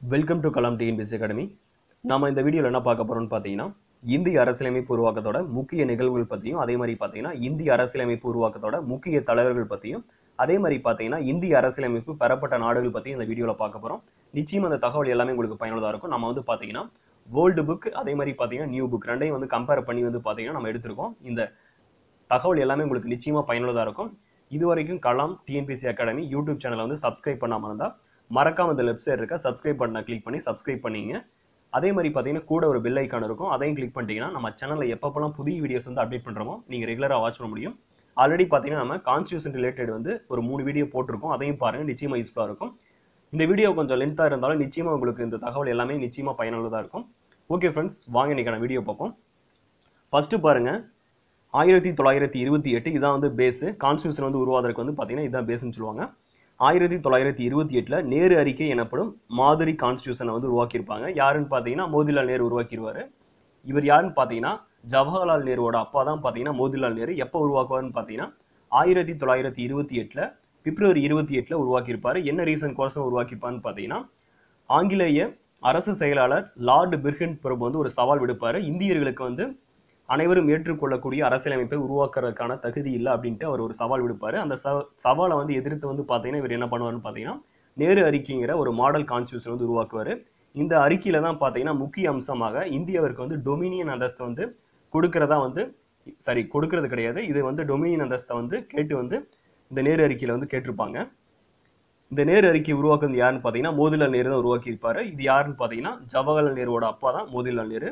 welcome to Kalam TNPSC academy நாம இந்த வீடியோவில் என்ன பார்க்க போறோம்னு பார்த்தீங்கன்னா இந்திய அரசியலமைப்பு உருவாக்கத்தோட முக்கிய நிகழ்வுகள் பற்றியும் அதே மாதிரி பார்த்தீங்கன்னா இந்திய அரசியலமைப்பு உருவாக்கத்தோட முக்கிய தலைவர்கள் பற்றியும் அதே மாதிரி பார்த்தீங்கன்னா இந்திய அரசியலமைப்பு பெறப்பட்ட நாடுகள் பற்றியும் இந்த வீடியோவில் பார்க்க போகிறோம் நிச்சயம் அந்த தகவல் எல்லாமே உங்களுக்கு பயனுள்ளதாக இருக்கும் நம்ம வந்து பார்த்தீங்கன்னா ஓல்டு புக் அதே மாதிரி பார்த்தீங்கன்னா நியூ புக் ரெண்டையும் வந்து கம்பேர் பண்ணி வந்து பார்த்தீங்கன்னா நம்ம எடுத்திருக்கோம் இந்த தகவல் எல்லாமே உங்களுக்கு நிச்சயமா பயனுள்ளதாக இருக்கும் இது வரைக்கும் கலாம் டிஎன்பிசி அகாடமி யூடியூப் சேனலை வந்து சப்ஸ்கிரைப் பண்ணாமல் இருந்தால் மறக்காம இந்த லெஃப்ட் சைடு இருக்க சப்ஸ்கிரைப் பட்டனை கிளிக் பண்ணி சப்ஸ்கிரைப் பண்ணிங்க அதே மாதிரி பார்த்தீங்கன்னா கூட ஒரு பெல் ஐக்கான் இருக்கும் அதையும் கிளிக் பண்ணிட்டீங்கன்னா நம்ம சேனலில் எப்பப்பெல்லாம் புதிய வீடியோஸ் வந்து அப்டேட் பண்ணுறோமோ நீங்கள் ரெகுலராக வாட்ச் பண்ண முடியும் ஆல்ரெடி பார்த்தீங்கன்னா நம்ம கான்ஸ்டியூஷன் ரிலேட்டட் வந்து ஒரு மூணு வீடியோ போட்டிருக்கோம் அதையும் பாருங்கள் நிச்சயமாக யூஸ்ஃபுல்லாக இருக்கும் இந்த வீடியோ கொஞ்சம் லென்த்தாக இருந்தாலும் நிச்சயமாக உங்களுக்கு இந்த தகவல் எல்லாமே நிச்சயமாக பயனுள்ளதாக இருக்கும் ஓகே ஃப்ரெண்ட்ஸ் வாங்க இன்னைக்கான வீடியோ பார்ப்போம் ஃபஸ்ட்டு பாருங்கள் ஆயிரத்தி தொள்ளாயிரத்தி இருபத்தி எட்டு இதான் வந்து பேஸு கான்ஸ்டியூஷன் வந்து உருவாவதற்கு வந்து பார்த்தீங்கன்னா இதான் பேஸ்னு சொல்லுவாங்க ஆயிரத்தி தொள்ளாயிரத்தி இருபத்தி எட்டில் நேரு அறிக்கை எனப்படும் மாதிரி கான்ஸ்டியூஷனை வந்து உருவாக்கியிருப்பாங்க யாருன்னு பார்த்தீங்கன்னா மோதிலால் நேரு உருவாக்கிடுவார் இவர் யாருன்னு பார்த்தீங்கன்னா ஜவஹர்லால் நேருவோட அப்பா தான் பார்த்தீங்கன்னா மோதிலால் நேரு எப்போ உருவாக்குவார்னு பார்த்தீங்கன்னா ஆயிரத்தி தொள்ளாயிரத்தி இருபத்தி எட்டில் பிப்ரவரி இருபத்தி எட்டில் உருவாக்கியிருப்பாரு என்ன ரீசன் கோர்ஸும் உருவாக்கியிருப்பான்னு பார்த்தீங்கன்னா ஆங்கிலேய அரசு செயலாளர் லார்டு பிர்கன் பிரபு வந்து ஒரு சவால் விடுப்பாரு இந்தியர்களுக்கு வந்து அனைவரும் ஏற்றுக்கொள்ளக்கூடிய அரசியலமைப்பை உருவாக்குறதுக்கான தகுதி இல்லை அப்படின்ட்டு அவர் ஒரு சவால் விடுப்பாரு அந்த ச சவாலை வந்து எதிர்த்து வந்து பார்த்தீங்கன்னா இவர் என்ன பண்ணுவார்னு பார்த்தீங்கன்னா நேரு அறிக்கைங்கிற ஒரு மாடல் கான்ஸ்டியூஷன் வந்து உருவாக்குவார் இந்த அறிக்கையில தான் பார்த்தீங்கன்னா முக்கிய அம்சமாக இந்தியாவிற்கு வந்து டொமினியன் அந்தஸ்தை வந்து கொடுக்கறதா வந்து சரி கொடுக்கறது கிடையாது இது வந்து டொமினியன் அந்தஸ்தை வந்து கேட்டு வந்து இந்த நேரு அறிக்கையில வந்து கேட்டிருப்பாங்க இந்த நேரு அறிக்கை உருவாக்குறது யாருன்னு பார்த்தீங்கன்னா மோதிலால் நேரு தான் உருவாக்கியிருப்பாரு இது யாருன்னு பார்த்தீங்கன்னா ஜவஹர்லால் நேருவோட அப்பா தான் மோதிலால் நேரு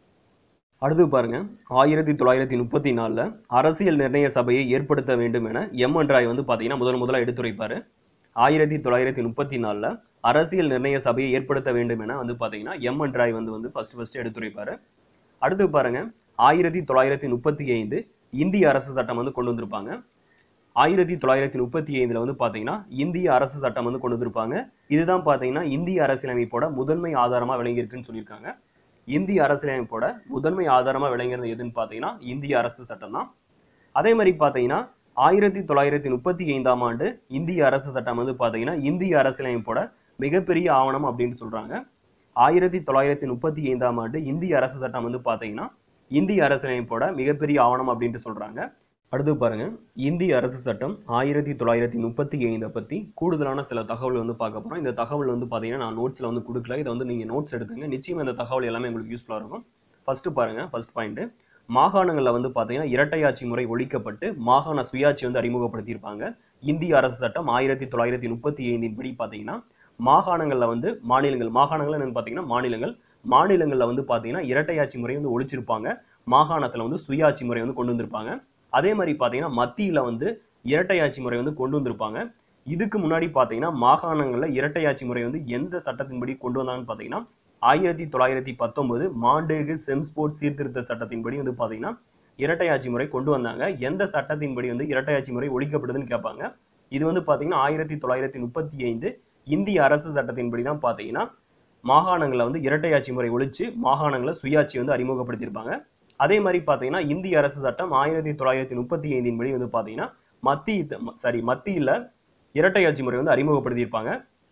அடுத்து பாருங்க ஆயிரத்தி தொள்ளாயிரத்தி முப்பத்தி நாலில் அரசியல் நிர்ணய சபையை ஏற்படுத்த வேண்டும் என எம் என் ராய் வந்து பார்த்தீங்கன்னா முதல் முதலாக எடுத்துரைப்பார் ஆயிரத்தி தொள்ளாயிரத்தி முப்பத்தி நாலில் அரசியல் நிர்ணய சபையை ஏற்படுத்த வேண்டும் என வந்து பார்த்தீங்கன்னா எம் என் ராய் வந்து வந்து ஃபர்ஸ்ட் ஃபர்ஸ்ட் எடுத்துரைப்பார் அடுத்து பாருங்க ஆயிரத்தி தொள்ளாயிரத்தி முப்பத்தி ஐந்து இந்திய அரசு சட்டம் வந்து கொண்டு வந்திருப்பாங்க ஆயிரத்தி தொள்ளாயிரத்தி முப்பத்தி ஐந்துல வந்து பார்த்தீங்கன்னா இந்திய அரசு சட்டம் வந்து கொண்டு வந்திருப்பாங்க இதுதான் பார்த்தீங்கன்னா இந்திய அரசியலமைப்போட முதன்மை ஆதாரமாக விளங்கியிருக்குன்னு சொல்லியிருக்காங்க இந்திய அரசியலமைப்போட முதன்மை ஆதாரமாக விளங்குறது எதுன்னு பார்த்தீங்கன்னா இந்திய அரசு சட்டம் தான் அதே மாதிரி பார்த்தீங்கன்னா ஆயிரத்தி தொள்ளாயிரத்தி முப்பத்தி ஐந்தாம் ஆண்டு இந்திய அரசு சட்டம் வந்து பார்த்தீங்கன்னா இந்திய அரசியலமைப்போட மிகப்பெரிய ஆவணம் அப்படின்னு சொல்றாங்க ஆயிரத்தி தொள்ளாயிரத்தி முப்பத்தி ஐந்தாம் ஆண்டு இந்திய அரசு சட்டம் வந்து பார்த்தீங்கன்னா இந்திய அரசியலமைப்போட மிகப்பெரிய ஆவணம் அப்படின்ட்டு சொல்றாங்க அடுத்து பாருங்க இந்திய அரசு சட்டம் ஆயிரத்தி தொள்ளாயிரத்தி முப்பத்தி ஐந்தை பத்தி கூடுதலான சில தகவல் வந்து பார்க்க போறோம் இந்த தகவல் வந்து பாத்தீங்கன்னா நான் நோட்ஸ்ல வந்து கொடுக்கல இதை வந்து நீங்க நோட்ஸ் எடுத்துங்க நிச்சயம் இந்த தகவல் எல்லாமே உங்களுக்கு யூஸ்ஃபுல்லா இருக்கும் ஃபர்ஸ்ட் பாருங்க ஃபர்ஸ்ட் பாயிண்ட் மாகாணங்களில் வந்து பார்த்தீங்கன்னா இரட்டையாட்சி முறை ஒழிக்கப்பட்டு மாகாண சுயாட்சி வந்து அறிமுகப்படுத்தியிருப்பாங்க இந்திய அரசு சட்டம் ஆயிரத்தி தொள்ளாயிரத்தி முப்பத்தி ஐந்தின் படி பார்த்தீங்கன்னா மாகாணங்களில் வந்து மாநிலங்கள் மாகாணங்கள் என்னன்னு பார்த்தீங்கன்னா மாநிலங்கள் மாநிலங்களில் வந்து பார்த்தீங்கன்னா இரட்டையாட்சி முறை வந்து ஒழிச்சிருப்பாங்க மாகாணத்தில் வந்து சுயாட்சி முறை வந்து கொண்டு வந்திருப்பாங்க அதே மாதிரி பார்த்தீங்கன்னா மத்தியில் வந்து இரட்டையாட்சி முறை வந்து கொண்டு வந்திருப்பாங்க இதுக்கு முன்னாடி பார்த்தீங்கன்னா மாகாணங்களில் இரட்டையாட்சி முறை வந்து எந்த சட்டத்தின்படி கொண்டு வந்தாங்கன்னு பார்த்தீங்கன்னா ஆயிரத்தி தொள்ளாயிரத்தி பத்தொன்பது மாண்டேகு செம்ஸ்போர்ட் சீர்திருத்த சட்டத்தின்படி வந்து பார்த்தீங்கன்னா இரட்டையாட்சி முறை கொண்டு வந்தாங்க எந்த சட்டத்தின்படி வந்து இரட்டையாட்சி முறை ஒழிக்கப்படுதுன்னு கேட்பாங்க இது வந்து பார்த்தீங்கன்னா ஆயிரத்தி தொள்ளாயிரத்தி முப்பத்தி ஐந்து இந்திய அரசு சட்டத்தின்படி தான் பார்த்தீங்கன்னா மாகாணங்களில் வந்து இரட்டையாட்சி முறை ஒழிச்சு மாகாணங்களில் சுயாட்சி வந்து அறிமுகப்படுத்தியிருப்பாங்க அதே மாதிரி பார்த்தீங்கன்னா இந்திய அரசு சட்டம் ஆயிரத்தி தொள்ளாயிரத்தி முப்பத்தி ஐந்தின் படி வந்து பார்த்தீங்கன்னா மத்திய சாரி மத்தியில் இரட்டையாட்சி முறை வந்து அறிமுகப்படுத்தியிருப்பாங்க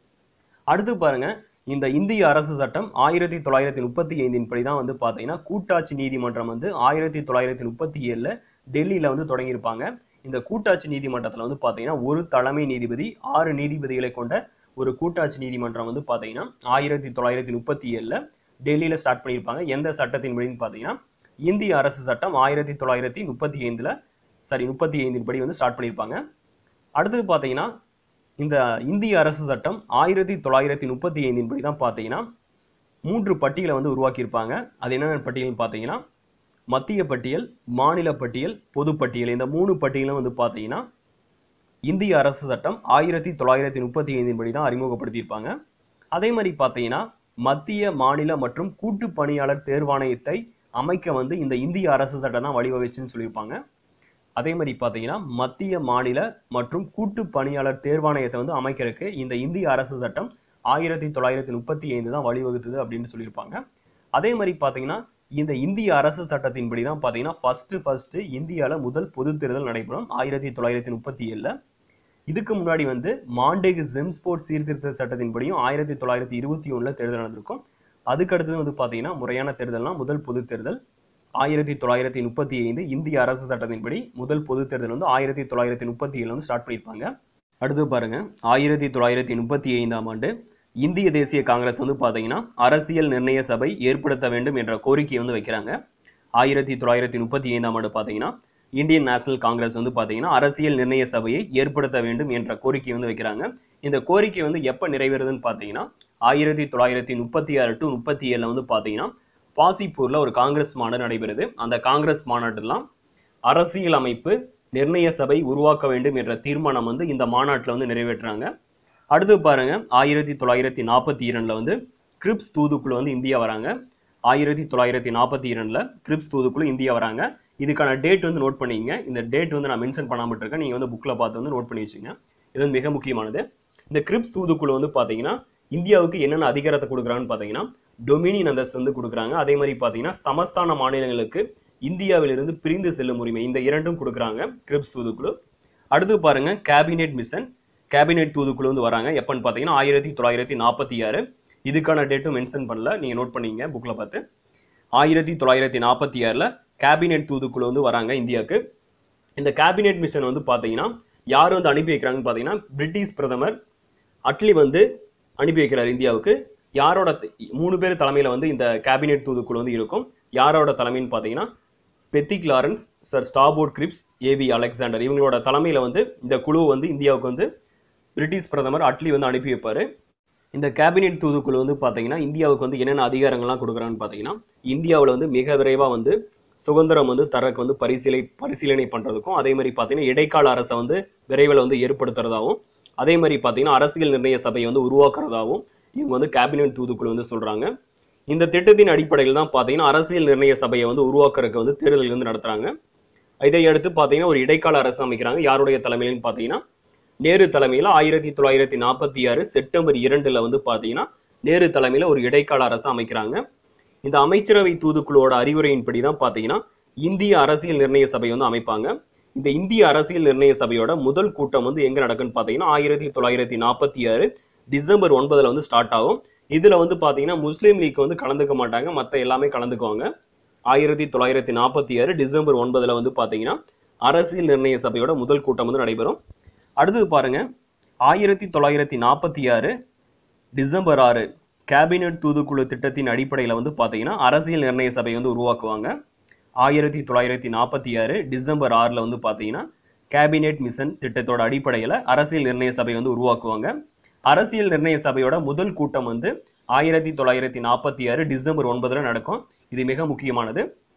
அடுத்து பாருங்க இந்த இந்திய அரசு சட்டம் ஆயிரத்தி தொள்ளாயிரத்தி முப்பத்தி ஐந்தின் படி தான் வந்து பார்த்தீங்கன்னா கூட்டாட்சி நீதிமன்றம் வந்து ஆயிரத்தி தொள்ளாயிரத்தி முப்பத்தி ஏழில் டெல்லியில் வந்து தொடங்கியிருப்பாங்க இந்த கூட்டாட்சி நீதிமன்றத்தில் வந்து பார்த்தீங்கன்னா ஒரு தலைமை நீதிபதி ஆறு நீதிபதிகளை கொண்ட ஒரு கூட்டாட்சி நீதிமன்றம் வந்து பார்த்தீங்கன்னா ஆயிரத்தி தொள்ளாயிரத்தி முப்பத்தி ஏழில் டெல்லியில் ஸ்டார்ட் பண்ணியிருப்பாங்க எந்த சட்டத்தின்படின்னு பார்த்தீங்கன்னா இந்திய அரசு சட்டம் ஆயிரத்தி தொள்ளாயிரத்தி முப்பத்தி ஐந்தில் சாரி முப்பத்தி ஐந்தின் படி வந்து ஸ்டார்ட் பண்ணியிருப்பாங்க அடுத்தது பார்த்தீங்கன்னா இந்த இந்திய அரசு சட்டம் ஆயிரத்தி தொள்ளாயிரத்தி முப்பத்தி ஐந்தின் படி தான் பார்த்தீங்கன்னா மூன்று பட்டியலை வந்து உருவாக்கியிருப்பாங்க அது என்னென்ன பட்டியல்னு பார்த்தீங்கன்னா மத்திய பட்டியல் மாநில பட்டியல் பொது பட்டியல் இந்த மூணு பட்டியலும் வந்து பார்த்தீங்கன்னா இந்திய அரசு சட்டம் ஆயிரத்தி தொள்ளாயிரத்தி முப்பத்தி ஐந்தின் படி தான் அறிமுகப்படுத்தியிருப்பாங்க அதே மாதிரி பார்த்தீங்கன்னா மத்திய மாநில மற்றும் கூட்டு பணியாளர் தேர்வாணையத்தை அமைக்க வந்து இந்த இந்திய அரசு சட்டம் தான் வழிவகுச்சுன்னு சொல்லியிருப்பாங்க அதே மாதிரி பார்த்தீங்கன்னா மத்திய மாநில மற்றும் கூட்டு பணியாளர் தேர்வாணையத்தை வந்து அமைக்கிறதுக்கு இந்த இந்திய அரசு சட்டம் ஆயிரத்தி தொள்ளாயிரத்தி முப்பத்தி ஐந்து தான் வழிவகுத்தது அப்படின்னு சொல்லியிருப்பாங்க அதே மாதிரி பார்த்தீங்கன்னா இந்த இந்திய அரசு சட்டத்தின்படி தான் பார்த்தீங்கன்னா ஃபர்ஸ்ட் ஃபர்ஸ்ட் இந்தியாவில் முதல் பொது தேர்தல் நடைபெறும் ஆயிரத்தி தொள்ளாயிரத்தி முப்பத்தி ஏழில் இதுக்கு முன்னாடி வந்து மாண்டேக் ஜெம்ஸ்போர்ட் சீர்திருத்த சட்டத்தின்படியும் ஆயிரத்தி தொள்ளாயிரத்தி இருபத்தி ஒண்ணுல தேர்தல் நடந்திருக்கும் அதுக்கு அடுத்தது வந்து பாத்தீங்கன்னா முறையான தேர்தல்னா முதல் பொது தேர்தல் ஆயிரத்தி தொள்ளாயிரத்தி முப்பத்தி ஐந்து இந்திய அரசு சட்டத்தின்படி முதல் பொது தேர்தல் வந்து ஆயிரத்தி தொள்ளாயிரத்தி முப்பத்தி ஏழுல வந்து ஸ்டார்ட் பண்ணியிருப்பாங்க அடுத்து பாருங்க ஆயிரத்தி தொள்ளாயிரத்தி முப்பத்தி ஐந்தாம் ஆண்டு இந்திய தேசிய காங்கிரஸ் வந்து பாத்தீங்கன்னா அரசியல் நிர்ணய சபை ஏற்படுத்த வேண்டும் என்ற கோரிக்கையை வந்து வைக்கிறாங்க ஆயிரத்தி தொள்ளாயிரத்தி முப்பத்தி ஐந்தாம் ஆண்டு பாத்தீங்கன்னா இந்தியன் நேஷனல் காங்கிரஸ் வந்து பாத்தீங்கன்னா அரசியல் நிர்ணய சபையை ஏற்படுத்த வேண்டும் என்ற கோரிக்கையை வந்து வைக்கிறாங்க இந்த கோரிக்கை வந்து எப்ப நிறைவேறுதுன்னு பாத்தீங்கன்னா ஆயிரத்தி தொள்ளாயிரத்தி முப்பத்தி ஆறு டு முப்பத்தி ஏழுல வந்து பாத்தீங்கன்னா பாசிப்பூர்ல ஒரு காங்கிரஸ் மாநாடு நடைபெறுது அந்த காங்கிரஸ் மாநாட்டுலாம் அரசியல் அமைப்பு நிர்ணய சபை உருவாக்க வேண்டும் என்ற தீர்மானம் வந்து இந்த மாநாட்டில் வந்து நிறைவேற்றுறாங்க அடுத்து பாருங்க ஆயிரத்தி தொள்ளாயிரத்தி நாற்பத்தி இரண்டுல வந்து கிரிப்ஸ் தூதுக்குழு வந்து இந்தியா வராங்க ஆயிரத்தி தொள்ளாயிரத்தி நாற்பத்தி இரண்டுல கிரிப்ஸ் தூதுக்குழு இந்தியா வராங்க இதுக்கான டேட் வந்து நோட் பண்ணிக்கங்க இந்த டேட் வந்து நான் மென்ஷன் பண்ணாம இருக்கேன் நீங்க வந்து புக்ல பார்த்து வந்து நோட் பண்ணி வச்சுங்க இது வந்து மிக முக்கியமானது இந்த கிரிப்ஸ் தூதுக்குழு வந்து பாத்தீங்கன்னா இந்தியாவுக்கு என்னென்ன அதிகாரத்தை கொடுக்குறாங்கன்னு பாத்தீங்கன்னா டொமினியன் அந்தஸ்து வந்து கொடுக்குறாங்க அதே மாதிரி பாத்தீங்கன்னா சமஸ்தான மாநிலங்களுக்கு இந்தியாவிலிருந்து பிரிந்து செல்லும் உரிமை இந்த இரண்டும் கொடுக்குறாங்க கிரிப்ஸ் தூதுக்குழு அடுத்து பாருங்க கேபினெட் மிஷன் கேபினெட் தூதுக்குழு வந்து வராங்க எப்பன்னு பாத்தீங்கன்னா ஆயிரத்தி தொள்ளாயிரத்தி நாற்பத்தி ஆறு இதுக்கான டேட்டும் மென்ஷன் பண்ணல நீங்க நோட் பண்ணீங்க புக்ல பார்த்து ஆயிரத்தி தொள்ளாயிரத்தி நாற்பத்தி ஆறுல கேபினெட் தூதுக்குழு வந்து வராங்க இந்தியாவுக்கு இந்த கேபினெட் மிஷன் வந்து பாத்தீங்கன்னா யார் வந்து அனுப்பி வைக்கிறாங்கன்னு பாத்தீங்கன்னா பிரிட்டிஷ் பிரதமர் அட்லி வந்து அனுப்பி வைக்கிறார் இந்தியாவுக்கு யாரோட த- மூணு பேர் தலைமையில வந்து இந்த கேபினெட் தூதுக்குழு வந்து இருக்கும் யாரோட தலைமைன்னு பாத்தீங்கன்னா Pethick Lawrence sir Stafford Cripps A V Alexander இவங்களோட தலைமையில வந்து இந்த குழு வந்து இந்தியாவுக்கு வந்து பிரிட்டிஷ் பிரதமர் அட்லி வந்து அனுப்பி வைப்பாரு இந்த கேபினெட் தூதுக்குழு வந்து பாத்தீங்கன்னா இந்தியாவுக்கு வந்து என்னென்ன அதிகாரங்கள்லாம் கொடுக்குறான்னு பாத்தீங்கன்னா இந்தியாவுல வந்து மிக விரைவா வந்து சுதந்திரம் வந்து தரக்கு வந்து பரிசீலை பரிசீலனை பண்றதுக்கும் அதே மாதிரி பாத்தீங்கன்னா இடைக்கால அரசை வந்து விரைவில் வந்து ஏற்படுத்துறதாவும் அதே மாதிரி பாத்தீங்கன்னா அரசியல் நிர்ணய சபையை வந்து உருவாக்குறதாவும் இவங்க வந்து கேபினெட் தூதுக்குழு வந்து சொல்றாங்க இந்த திட்டத்தின் அடிப்படையில் தான் பாத்தீங்கன்னா அரசியல் நிர்ணய சபையை வந்து உருவாக்குறதுக்கு வந்து தேர்தல் வந்து நடத்துறாங்க இதை அடுத்து பாத்தீங்கன்னா ஒரு இடைக்கால அரசு அமைக்கிறாங்க யாருடைய தலைமையிலன்னு பாத்தீங்கன்னா நேரு தலைமையில ஆயிரத்தி தொள்ளாயிரத்தி நாற்பத்தி ஆறு செப்டம்பர் இரண்டுல வந்து பாத்தீங்கன்னா நேரு தலைமையில ஒரு இடைக்கால அரசு அமைக்கிறாங்க இந்த அமைச்சரவை தூதுக்குழுவோட அறிவுரையின்படி தான் பாத்தீங்கன்னா இந்திய அரசியல் நிர்ணய சபை வந்து அமைப்பாங்க இந்த இந்திய அரசியல் நிர்ணய சபையோட முதல் கூட்டம் வந்து எங்க நடக்குன்னு பாத்தீங்கன்னா ஆயிரத்தி தொள்ளாயிரத்தி நாற்பத்தி ஆறு டிசம்பர் ஒன்பதுல வந்து ஸ்டார்ட் ஆகும் இதுல வந்து பாத்தீங்கன்னா முஸ்லீம் லீக் வந்து கலந்துக்க மாட்டாங்க மத்த எல்லாமே கலந்துக்குவாங்க ஆயிரத்தி தொள்ளாயிரத்தி நாற்பத்தி ஆறு டிசம்பர் ஒன்பதுல வந்து பாத்தீங்கன்னா அரசியல் நிர்ணய சபையோட முதல் கூட்டம் வந்து நடைபெறும் அடுத்தது பாருங்க ஆயிரத்தி தொள்ளாயிரத்தி நாற்பத்தி ஆறு டிசம்பர் ஆறு கேபினெட் தூதுக்குழு திட்டத்தின் அடிப்படையில் வந்து பார்த்தீங்கன்னா அரசியல் நிர்ணய சபை வந்து உருவாக்குவாங்க ஆயிரத்தி தொள்ளாயிரத்தி நாற்பத்தி ஆறு டிசம்பர் ஆறில் வந்து பார்த்தீங்கன்னா கேபினெட் மிஷன் திட்டத்தோட அடிப்படையில் அரசியல் நிர்ணய சபை வந்து உருவாக்குவாங்க அரசியல் நிர்ணய சபையோட முதல் கூட்டம் வந்து ஆயிரத்தி தொள்ளாயிரத்தி நாற்பத்தி ஆறு டிசம்பர் ஒன்பதுல நடக்கும் இது மிக முக்கியமானது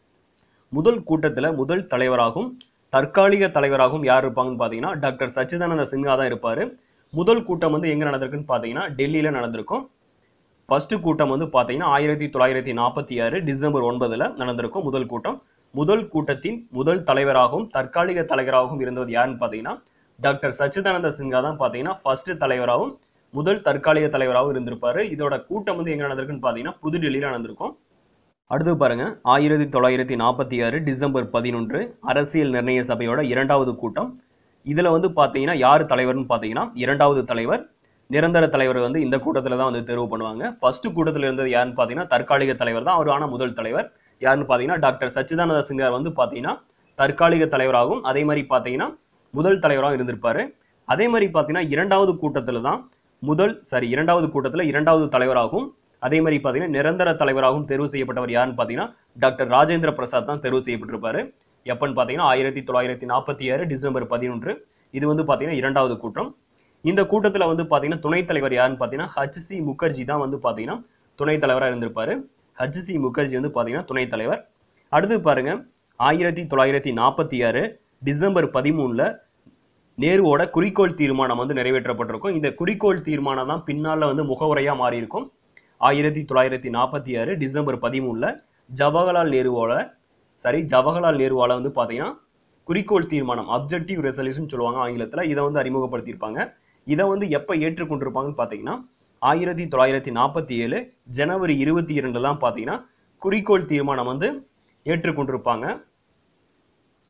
முதல் கூட்டத்துல முதல் தலைவராகவும் தற்காலிக தலைவராகவும் யார் இருப்பாங்கன்னு பார்த்தீங்கன்னா டாக்டர் சச்சிதானந்த சின்ஹா தான் இருப்பாரு முதல் கூட்டம் வந்து எங்க நடந்திருக்குன்னு பார்த்தீங்கன்னா டெல்லியில நடந்திருக்கும் ஃபர்ஸ்ட் கூட்டம் வந்து பார்த்தீங்கன்னா ஆயிரத்தி தொள்ளாயிரத்தி நாற்பத்தி ஆறு டிசம்பர் ஒன்பதுல நடந்திருக்கும் முதல் கூட்டம் முதல் கூட்டத்தின் முதல் தலைவராகவும் தற்காலிக தலைவராகவும் இருந்தது யாருன்னு பார்த்தீங்கன்னா டாக்டர் சச்சிதானந்த சின்ஹா தான் பார்த்தீங்கன்னா ஃபர்ஸ்ட் தலைவராகவும் முதல் தற்காலிக தலைவராகவும் இருந்திருப்பாரு இதோட கூட்டம் வந்து எங்க நடந்திருக்குன்னு பார்த்தீங்கன்னா புதுடெல்லியில நடந்திருக்கும் அடுத்து பாருங்க ஆயிரத்தி தொள்ளாயிரத்தி நாற்பத்தி ஆறு டிசம்பர் பதினொன்று அரசியல் நிர்ணய சபையோட இரண்டாவது கூட்டம் இதுல வந்து பாத்தீங்கன்னா யார் தலைவர்னு பாத்தீங்கன்னா இரண்டாவது தலைவர் நிரந்தர தலைவர் வந்து இந்த கூட்டத்துல தான் வந்து தேர்வு பண்ணுவாங்க ஃபர்ஸ்ட் கூட்டத்துல இருந்தது யாருன்னு பாத்தீங்கன்னா தற்காலிக தலைவர் தான் அவர் ஆன முதல் தலைவர் யாருன்னு பாத்தீங்கன்னா டாக்டர் சச்சிதானந்த சிங்கார் வந்து பாத்தீங்கன்னா தற்காலிக தலைவராகவும் அதே மாதிரி பாத்தீங்கன்னா முதல் தலைவராகவும் இருந்திருப்பாரு அதே மாதிரி பாத்தீங்கன்னா இரண்டாவது கூட்டத்துல தான் முதல் சாரி இரண்டாவது கூட்டத்துல இரண்டாவது தலைவராகவும் அதே மாதிரி பாத்தீங்கன்னா நிரந்தர தலைவராகவும் தேர்வு செய்யப்பட்டவர் யாருன்னு பாத்தீங்கன்னா டாக்டர் ராஜேந்திர பிரசாத் தான் தேர்வு செய்யப்பட்டிருப்பாரு எப்பன்னு பாத்தீங்கன்னா ஆயிரத்தி தொள்ளாயிரத்தி நாற்பத்தி ஆறு டிசம்பர் பதினொன்று இது வந்து பாத்தீங்கன்னா இரண்டாவது கூட்டம் இந்த கூட்டத்துல வந்து பாத்தீங்கன்னா துணைத் தலைவர் யாருன்னு பாத்தீங்கன்னா ஹச்சி முகர்ஜி தான் வந்து பாத்தீங்கன்னா துணைத் தலைவரா இருந்திருப்பாரு ஹச்சி முகர்ஜி வந்து பாத்தீங்கன்னா துணைத் தலைவர் அடுத்து பாருங்க ஆயிரத்தி தொள்ளாயிரத்தி நாற்பத்தி ஆறு டிசம்பர் பதிமூணுல நேருவோட குறிக்கோள் தீர்மானம் வந்து நிறைவேற்றப்பட்டிருக்கும் இந்த குறிக்கோள் தீர்மானம் தான் பின்னால வந்து முகவுரையா மாறி இருக்கும் ஆயிரத்தி தொள்ளாயிரத்தி நாற்பத்தி ஆறு டிசம்பர் பதிமூணுல ஜவஹர்லால் நேருவோட சரி ஜவஹர்லால் நேருவால வந்து பாத்தீங்கன்னா குறிக்கோள் தீர்மானம் அப்ஜெக்டிவ் ரெசல்யூஷன் சொல்லுவாங்க ஆங்கிலத்துல இதை வந்து அறிமுகப்படுத்தியிருப்பாங்க இதை வந்து எப்ப ஏற்றுக்கொண்டிருப்பாங்கன்னு பாத்தீங்கன்னா ஆயிரத்தி தொள்ளாயிரத்தி நாற்பத்தி ஏழு ஜனவரி இருபத்தி இரண்டுல தான் பாத்தீங்கன்னா குறிக்கோள் தீர்மானம் வந்து ஏற்றுக்கொண்டிருப்பாங்க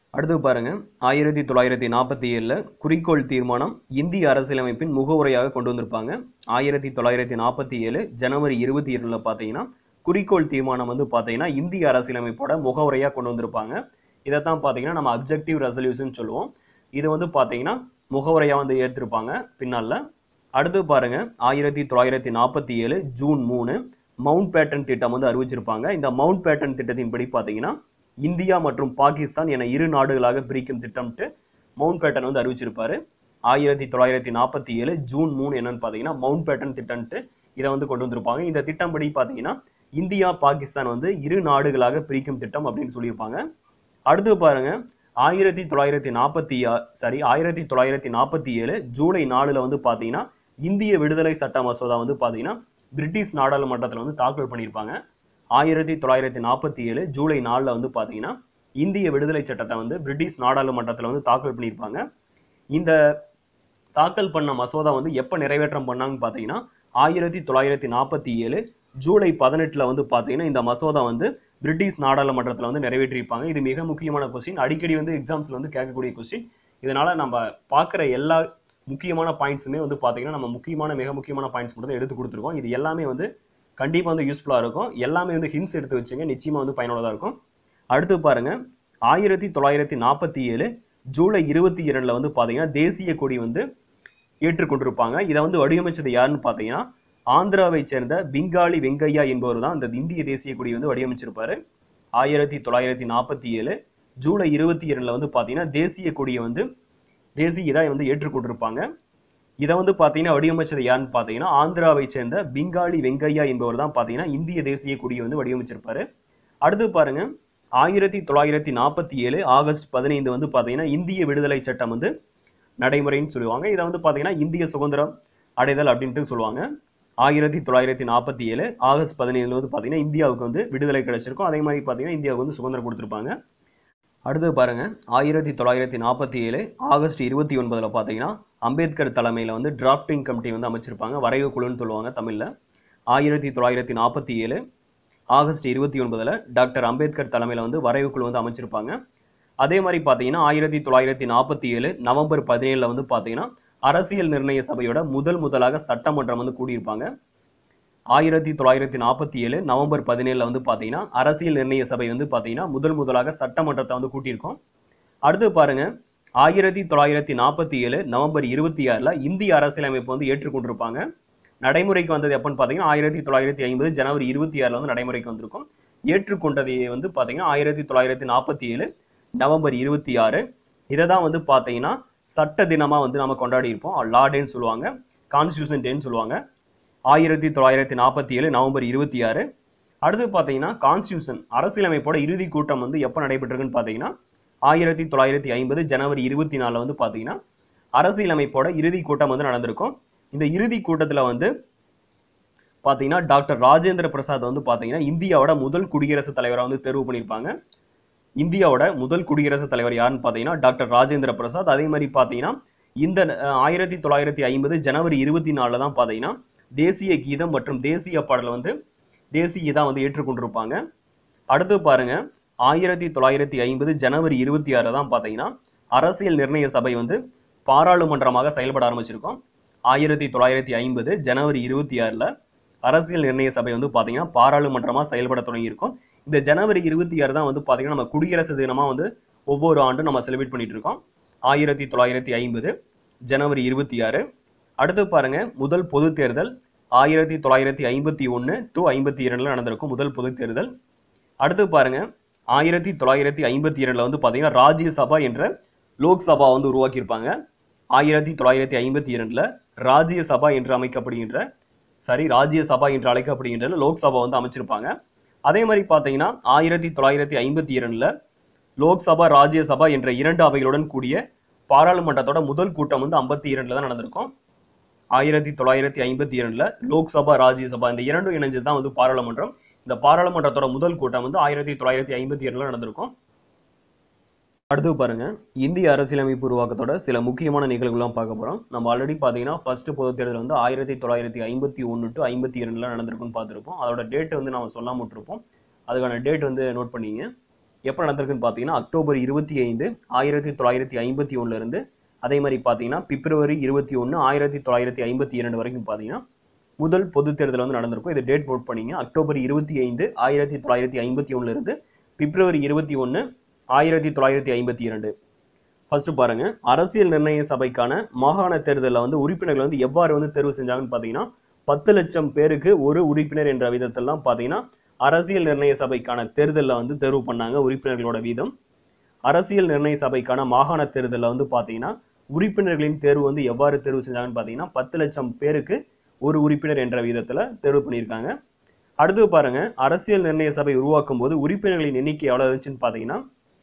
அடுத்து பாருங்க ஆயிரத்தி தொள்ளாயிரத்தி நாற்பத்தி ஏழில் குறிக்கோள் தீர்மானம் இந்திய அரசியலமைப்பின் முகவுரையாக கொண்டு வந்திருப்பாங்க ஆயிரத்தி தொள்ளாயிரத்தி நாற்பத்தி ஏழு ஜனவரி இருபத்தி ஏழுல பார்த்தீங்கன்னா குறிக்கோள் தீர்மானம் வந்து பார்த்தீங்கன்னா இந்திய அரசியலமைப்போட முகவுரையாக கொண்டு வந்திருப்பாங்க இதைத்தான் பார்த்தீங்கன்னா நம்ம அப்ஜெக்டிவ் ரெசல்யூஷன் சொல்லுவோம் இது வந்து பார்த்தீங்கன்னா முகவுரையாக வந்து ஏற்றிருப்பாங்க பின்னால அடுத்து பாருங்க ஆயிரத்தி தொள்ளாயிரத்தி நாற்பத்தி ஏழு ஜூன் மூணு மவுண்ட் பேட்டன் திட்டம் வந்து அறிவிச்சிருப்பாங்க இந்த மவுண்ட் பேட்டன் திட்டத்தின்படி பார்த்தீங்கன்னா இந்தியா மற்றும் பாகிஸ்தான் என இரு நாடுகளாக பிரிக்கும் திட்டம்ட்டு மவுண்ட் பேட்டன் வந்து அறிவிச்சிருப்பாரு ஆயிரத்தி தொள்ளாயிரத்தி நாற்பத்தி ஏழு ஜூன் மூணு என்னன்னு பார்த்தீங்கன்னா மவுண்ட் பேட்டன் திட்டம்ட்டு இதை வந்து கொண்டு வந்திருப்பாங்க இந்த திட்டம் படி பார்த்தீங்கன்னா இந்தியா பாகிஸ்தான் வந்து இரு நாடுகளாக பிரிக்கும் திட்டம் அப்படின்னு சொல்லியிருப்பாங்க அடுத்து பாருங்க ஆயிரத்தி தொள்ளாயிரத்தி நாற்பத்தி சாரி ஆயிரத்தி தொள்ளாயிரத்தி நாற்பத்தி ஏழு ஜூலை நாலுல வந்து பார்த்தீங்கன்னா இந்திய விடுதலை சட்ட மசோதா வந்து பார்த்தீங்கன்னா பிரிட்டிஷ் நாடாளுமன்றத்தில் வந்து தாக்கல் பண்ணியிருப்பாங்க ஆயிரத்தி தொள்ளாயிரத்தி நாற்பத்தி ஏழு ஜூலை நாலில் வந்து பார்த்தீங்கன்னா இந்திய விடுதலை சட்டத்தை வந்து பிரிட்டிஷ் நாடாளுமன்றத்தில் வந்து தாக்கல் பண்ணியிருப்பாங்க இந்த தாக்கல் பண்ண மசோதா வந்து எப்போ நிறைவேற்றம் பண்ணாங்கன்னு பார்த்தீங்கன்னா ஆயிரத்தி தொள்ளாயிரத்தி நாற்பத்தி ஏழு ஜூலை பதினெட்டில் வந்து பார்த்தீங்கன்னா இந்த மசோதா வந்து பிரிட்டிஷ் நாடாளுமன்றத்தில் வந்து நிறைவேற்றியிருப்பாங்க இது மிக முக்கியமான கொஸ்டின் அடிக்கடி வந்து எக்ஸாம்ஸில் வந்து கேட்கக்கூடிய கொஸ்டின் இதனால நம்ம பார்க்குற எல்லா முக்கியமான பாயிண்ட்ஸுமே வந்து பார்த்தீங்கன்னா நம்ம முக்கியமான மிக முக்கியமான பாயிண்ட்ஸ் மட்டும் தான் எடுத்து கொடுத்துருக்கோம் இது எல்லாமே வந்து கண்டிப்பாக வந்து யூஸ்ஃபுல்லாக இருக்கும் எல்லாமே வந்து ஹிண்ட்ஸ் எடுத்து வச்சுங்க நிச்சயமாக வந்து பயனுள்ளதாக இருக்கும் அடுத்து பாருங்க ஆயிரத்தி தொள்ளாயிரத்தி நாற்பத்தி ஏழு ஜூலை இருபத்தி இரண்டில் வந்து பார்த்தீங்கன்னா தேசிய கொடி வந்து ஏற்றுக்கொண்டிருப்பாங்க இதை வந்து வடிவமைச்சது யாருன்னு பார்த்தீங்கன்னா ஆந்திராவை சேர்ந்த பிங்காலி வெங்கையா என்பவர் தான் இந்த இந்திய தேசிய கொடி வந்து வடிவமைச்சிருப்பாரு ஆயிரத்தி தொள்ளாயிரத்தி நாற்பத்தி ஏழு ஜூலை இருபத்தி இரண்டுல வந்து பார்த்தீங்கன்னா தேசிய கொடியை வந்து தேசிய இதை வந்து ஏற்றுக்கொண்டிருப்பாங்க இதை வந்து பார்த்தீங்கன்னா வடிவமைச்சது யாருன்னு பார்த்தீங்கன்னா ஆந்திராவை சேர்ந்த பிங்காலி வெங்கையா என்பவர் தான் பார்த்தீங்கன்னா இந்திய தேசிய கொடியை வந்து வடிவமைச்சிருப்பாரு அடுத்து பாருங்க ஆயிரத்தி தொள்ளாயிரத்தி நாற்பத்தி ஏழு ஆகஸ்ட் பதினைந்து வந்து பார்த்தீங்கன்னா இந்திய விடுதலை சட்டம் வந்து நடைமுறைன்னு சொல்லுவாங்க இதை வந்து பார்த்தீங்கன்னா இந்திய சுதந்திரம் அடைதல் அப்படின்ட்டு சொல்லுவாங்க ஆயிரத்தி தொள்ளாயிரத்தி நாற்பத்தி ஏழு ஆகஸ்ட் பதினைந்துல வந்து பார்த்தீங்கன்னா இந்தியாவுக்கு வந்து விடுதலை கிடைச்சிருக்கும் அதே மாதிரி பார்த்தீங்கன்னா இந்தியாவுக்கு வந்து சுதந்திரம் கொடுத்துருப்பாங்க அடுத்து பாருங்க ஆயிரத்தி தொள்ளாயிரத்தி நாற்பத்தி ஏழு ஆகஸ்ட் இருபத்தி ஒன்பதுல பார்த்தீங்கன்னா அம்பேத்கர் தலைமையில் வந்து டிராஃப்டிங் கமிட்டி வந்து அமைச்சிருப்பாங்க வரைவு குழுன்னு சொல்லுவாங்க தமிழில் ஆயிரத்தி தொள்ளாயிரத்தி நாற்பத்தி ஏழு ஆகஸ்ட் இருபத்தி ஒன்பதுல டாக்டர் அம்பேத்கர் தலைமையில் வந்து வரைவு குழு வந்து அமைச்சிருப்பாங்க அதே மாதிரி பார்த்தீங்கன்னா ஆயிரத்தி தொள்ளாயிரத்தி நாற்பத்தி ஏழு நவம்பர் பதினேழுல வந்து பார்த்தீங்கன்னா அரசியல் நிர்ணய சபையோட முதல் முதலாக சட்டமன்றம் வந்து கூடியிருப்பாங்க ஆயிரத்தி தொள்ளாயிரத்தி நாற்பத்தி ஏழு நவம்பர் பதினேழுல வந்து பார்த்தீங்கன்னா அரசியல் நிர்ணய சபை வந்து பார்த்தீங்கன்னா முதல் முதலாக சட்டமன்றத்தை வந்து கூட்டியிருக்கோம் அடுத்து பாருங்க ஆயிரத்தி தொள்ளாயிரத்தி நாற்பத்தி ஏழு நவம்பர் இருபத்தி ஆறுல இந்திய அரசியலமைப்பு வந்து ஏற்றுக்கொண்டிருப்பாங்க நடைமுறைக்கு வந்தது எப்பன்னு பார்த்தீங்கன்னா ஆயிரத்தி தொள்ளாயிரத்தி ஐம்பது ஜனவரி இருபத்தி ஆறுல வந்து நடைமுறைக்கு வந்திருக்கும் ஏற்றுக்கொண்டது வந்து பார்த்தீங்கன்னா ஆயிரத்தி தொள்ளாயிரத்தி நாற்பத்தி ஏழு நவம்பர் இருபத்தி ஆறு இதை தான் வந்து பார்த்தீங்கன்னா சட்ட தினமா வந்து நம்ம கொண்டாடி இருப்போம் லா டேன்னு சொல்லுவாங்க கான்ஸ்டியூஷன் டேன்னு சொல்லுவாங்க ஆயிரத்தி தொள்ளாயிரத்தி நாற்பத்தி ஏழு நவம்பர் இருபத்தி ஆறு அடுத்து பார்த்தீங்கன்னா கான்ஸ்டியூஷன் அரசியலமைப்போட இறுதி கூட்டம் வந்து எப்போ நடைபெற்றிருக்குன்னு பார்த்தீங்கன்னா ஆயிரத்தி தொள்ளாயிரத்தி ஐம்பது ஜனவரி இருபத்தி நாலில் வந்து பார்த்தீங்கன்னா அரசியலமைப்போட இறுதி கூட்டம் வந்து நடந்திருக்கும் இந்த இறுதி கூட்டத்தில் வந்து பார்த்தீங்கன்னா டாக்டர் ராஜேந்திர பிரசாத் வந்து பார்த்தீங்கன்னா இந்தியாவோட முதல் குடியரசுத் தலைவராக வந்து தேர்வு பண்ணியிருப்பாங்க இந்தியாவோட முதல் குடியரசுத் தலைவர் யாருன்னு பார்த்தீங்கன்னா டாக்டர் ராஜேந்திர பிரசாத் அதே மாதிரி பார்த்தீங்கன்னா இந்த அஹ், ஆயிரத்தி தொள்ளாயிரத்தி ஐம்பது ஜனவரி இருபத்தி நாலில் தான் பார்த்தீங்கன்னா தேசிய கீதம் மற்றும் தேசிய பாடல் வந்து தேசிய கீதம் வந்து ஏற்றுக்கொண்டிருப்பாங்க அடுத்து பாருங்க ஆயிரத்தி தொள்ளாயிரத்தி ஐம்பது ஜனவரி இருபத்தி ஆறு தான் பார்த்தீங்கன்னா அரசியல் நிர்ணய சபை வந்து பாராளுமன்றமாக செயல்பட ஆரம்பிச்சிருக்கோம் ஆயிரத்தி தொள்ளாயிரத்தி ஐம்பது ஜனவரி இருபத்தி ஆறில் அரசியல் நிர்ணய சபை வந்து பார்த்தீங்கன்னா பாராளுமன்றமாக செயல்பட தொடங்கியிருக்கும் இந்த ஜனவரி இருபத்தி ஆறு தான் வந்து பார்த்தீங்கன்னா நம்ம குடியரசு தினமாக வந்து ஒவ்வொரு ஆண்டும் நம்ம செலிப்ரேட் பண்ணிட்டு இருக்கோம் ஆயிரத்தி தொள்ளாயிரத்தி ஐம்பது ஜனவரி இருபத்தி ஆறு அடுத்து பாருங்க முதல் பொது தேர்தல் ஆயிரத்தி தொள்ளாயிரத்தி ஐம்பத்தி ஒன்று டு ஐம்பத்தி இரண்டுல நடந்திருக்கும் முதல் பொது தேர்தல் அடுத்து பாருங்க ஆயிரத்தி தொள்ளாயிரத்தி ஐம்பத்தி இரண்டுல வந்து பார்த்தீங்கன்னா ராஜ்யசபா என்ற லோக்சபா வந்து உருவாக்கியிருப்பாங்க ஆயிரத்தி தொள்ளாயிரத்தி ஐம்பத்தி இரண்டுல ராஜ்யசபா என்று அமைக்கப்படுகின்ற சாரி ராஜ்யசபா என்று அழைக்கப்படுகின்ற லோக்சபா வந்து அமைச்சிருப்பாங்க அதே மாதிரி பார்த்தீங்கன்னா ஆயிரத்தி தொள்ளாயிரத்தி ஐம்பத்தி இரண்டுல லோக்சபா ராஜ்யசபா என்ற இரண்டு அவைகளுடன் கூடிய பாராளுமன்றத்தோட முதல் கூட்டம் வந்து ஐம்பத்தி இரண்டுல தான் நடந்திருக்கும் ஆயிரத்தி தொள்ளாயிரத்தி ஐம்பத்தி இரண்டுல லோக்சபா ராஜ்யசபா இந்த இரண்டும் இணைஞ்சது தான் வந்து பாராளுமன்றம் இந்த பாராளுமன்றத்தோட முதல் கூட்டம் வந்து ஆயிரத்தி தொள்ளாயிரத்தி ஐம்பத்தி இரண்டுல நடந்திருக்கும் அடுத்து பாருங்க இந்திய அரசியலமைப்பு உருவாக்கத்தோட சில முக்கியமான நிகழ்வுகள்லாம் பார்க்க போறோம் நம்ம ஆல்ரெடி பார்த்தீங்கன்னா ஃபர்ஸ்ட் பொது தேர்தல் வந்து ஆயிரத்தி தொள்ளாயிரத்தி ஐம்பத்தி ஒன்று டு ஐம்பத்தி இரண்டுல நடந்திருக்கும்னு பார்த்துருப்போம் அதோட டேட் வந்து நம்ம சொல்லாம விட்டுருப்போம் அதுக்கான டேட் வந்து நோட் பண்ணிங்க எப்போ நடந்திருக்குன்னு பார்த்தீங்கன்னா அக்டோபர் இருபத்தி ஐந்து ஆயிரத்தி தொள்ளாயிரத்தி ஐம்பத்தி ஒண்ணுல இருந்து அதே மாதிரி பார்த்தீங்கன்னா பிப்ரவரி இருபத்தி ஒன்று ஆயிரத்தி தொள்ளாயிரத்தி ஐம்பத்தி இரண்டு வரைக்கும் பார்த்தீங்கன்னா முதல் பொது தேர்தல் வந்து நடந்திருக்கும் இது டேட் நோட் பண்ணீங்க அக்டோபர் இருபத்தி ஐந்து ஆயிரத்தி தொள்ளாயிரத்தி ஐம்பத்தி ஒண்ணுல இருந்து பிப்ரவரி இருபத்தி ஒன்று ஆயிரத்தி தொள்ளாயிரத்தி ஐம்பத்தி இரண்டு ஃபர்ஸ்ட் பாருங்க அரசியல் நிர்ணய சபைக்கான மாகாண தேர்தலில் வந்து உறுப்பினர்கள் வந்து எவ்வாறு வந்து தேர்வு செஞ்சாங்கன்னு பார்த்தீங்கன்னா பத்து லட்சம் பேருக்கு ஒரு உறுப்பினர் என்ற விதத்திலாம் பார்த்தீங்கன்னா அரசியல் நிர்ணய சபைக்கான தேர்தலில் வந்து தேர்வு பண்ணாங்க உறுப்பினர்களோட வீதம் அரசியல் நிர்ணய சபைக்கான மாகாண தேர்தலில் வந்து பார்த்தீங்கன்னா உறுப்பினர்களின் தேர்வு வந்து எவ்வாறு தேர்வு செஞ்சாங்கன்னு பார்த்தீங்கன்னா பத்து லட்சம் பேருக்கு ஒரு உறுப்பினர் என்ற விதத்தில் தேர்வு பண்ணியிருக்காங்க அடுத்து பாருங்க அரசியல் நிர்ணய சபை உருவாக்கும் போது உறுப்பினர்களின் எண்ணிக்கை எவ்வளோ இருந்துச்சுன்னு பார்த்தீங்கன்னா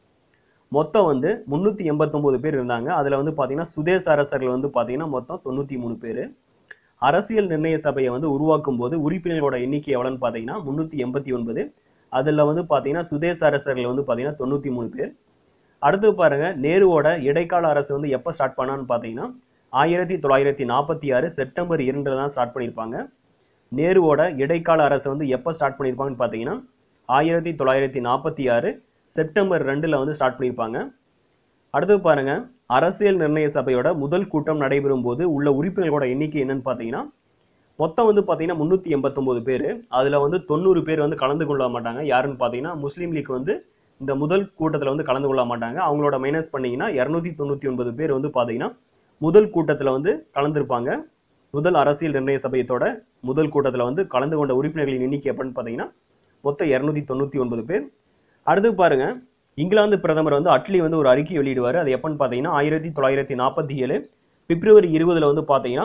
மொத்தம் வந்து முந்நூற்றி எண்பத்தொம்போது பேர் இருந்தாங்க அதில் வந்து பார்த்தீங்கன்னா சுதேச அரசர்கள் வந்து பார்த்தீங்கன்னா மொத்தம் தொண்ணூற்றி மூணு பேர் அரசியல் நிர்ணய சபையை வந்து உருவாக்கும் போது உறுப்பினர்களோட எண்ணிக்கை எவ்வளோன்னு பார்த்தீங்கன்னா முந்நூற்றி எண்பத்தி ஒன்பது அதில் வந்து பார்த்தீங்கன்னா சுதேச அரசர்கள் வந்து பார்த்தீங்கன்னா தொண்ணூற்றி மூணு பேர் அடுத்து பாருங்க நேருவோட இடைக்கால அரசு வந்து எப்போ ஸ்டார்ட் பண்ணான்னு பார்த்தீங்கன்னா ஆயிரத்தி தொள்ளாயிரத்தி நாற்பத்தி ஆறு செப்டம்பர் இரண்டில் தான் ஸ்டார்ட் பண்ணியிருப்பாங்க நேருவோட இடைக்கால அரசு வந்து எப்போ ஸ்டார்ட் பண்ணியிருப்பாங்கன்னு பார்த்தீங்கன்னா ஆயிரத்தி தொள்ளாயிரத்தி நாற்பத்தி ஆறு செப்டம்பர் ரெண்டில் வந்து ஸ்டார்ட் பண்ணியிருப்பாங்க அடுத்து பாருங்க அரசியல் நிர்ணய சபையோட முதல் கூட்டம் நடைபெறும் போது உள்ள உறுப்பினர்களோட எண்ணிக்கை என்னன்னு பார்த்தீங்கன்னா மொத்தம் வந்து பார்த்தீங்கன்னா முந்நூற்றி எண்பத்தொம்போது பேர் அதில் வந்து தொண்ணூறு பேர் வந்து கலந்து கொள்ள மாட்டாங்க யாருன்னு பார்த்தீங்கன்னா முஸ்லீம் லீக் வந்து இந்த முதல் கூட்டத்தில் வந்து கலந்து கொள்ள மாட்டாங்க அவங்களோட மைனஸ் பண்ணீங்கன்னா இரநூத்தி தொண்ணூற்றி ஒன்பது பேர் வந்து பார்த்தீங்கன்னா முதல் கூட்டத்தில் வந்து கலந்துருப்பாங்க முதல் அரசியல் நிர்ணய சபையத்தோட முதல் கூட்டத்தில் வந்து கலந்து கொண்ட உறுப்பினர்களின் எண்ணிக்கை எப்படின்னு பார்த்தீங்கன்னா மொத்தம் இரநூத்தி தொண்ணூற்றி ஒன்பது பேர் அடுத்து பாருங்க இங்கிலாந்து பிரதமர் வந்து அட்லி வந்து ஒரு அறிக்கை வெளியிடுவார் அது எப்பன்னு பார்த்தீங்கன்னா ஆயிரத்தி தொள்ளாயிரத்தி நாற்பத்தி ஏழு பிப்ரவரி இருபதுல வந்து பார்த்தீங்கன்னா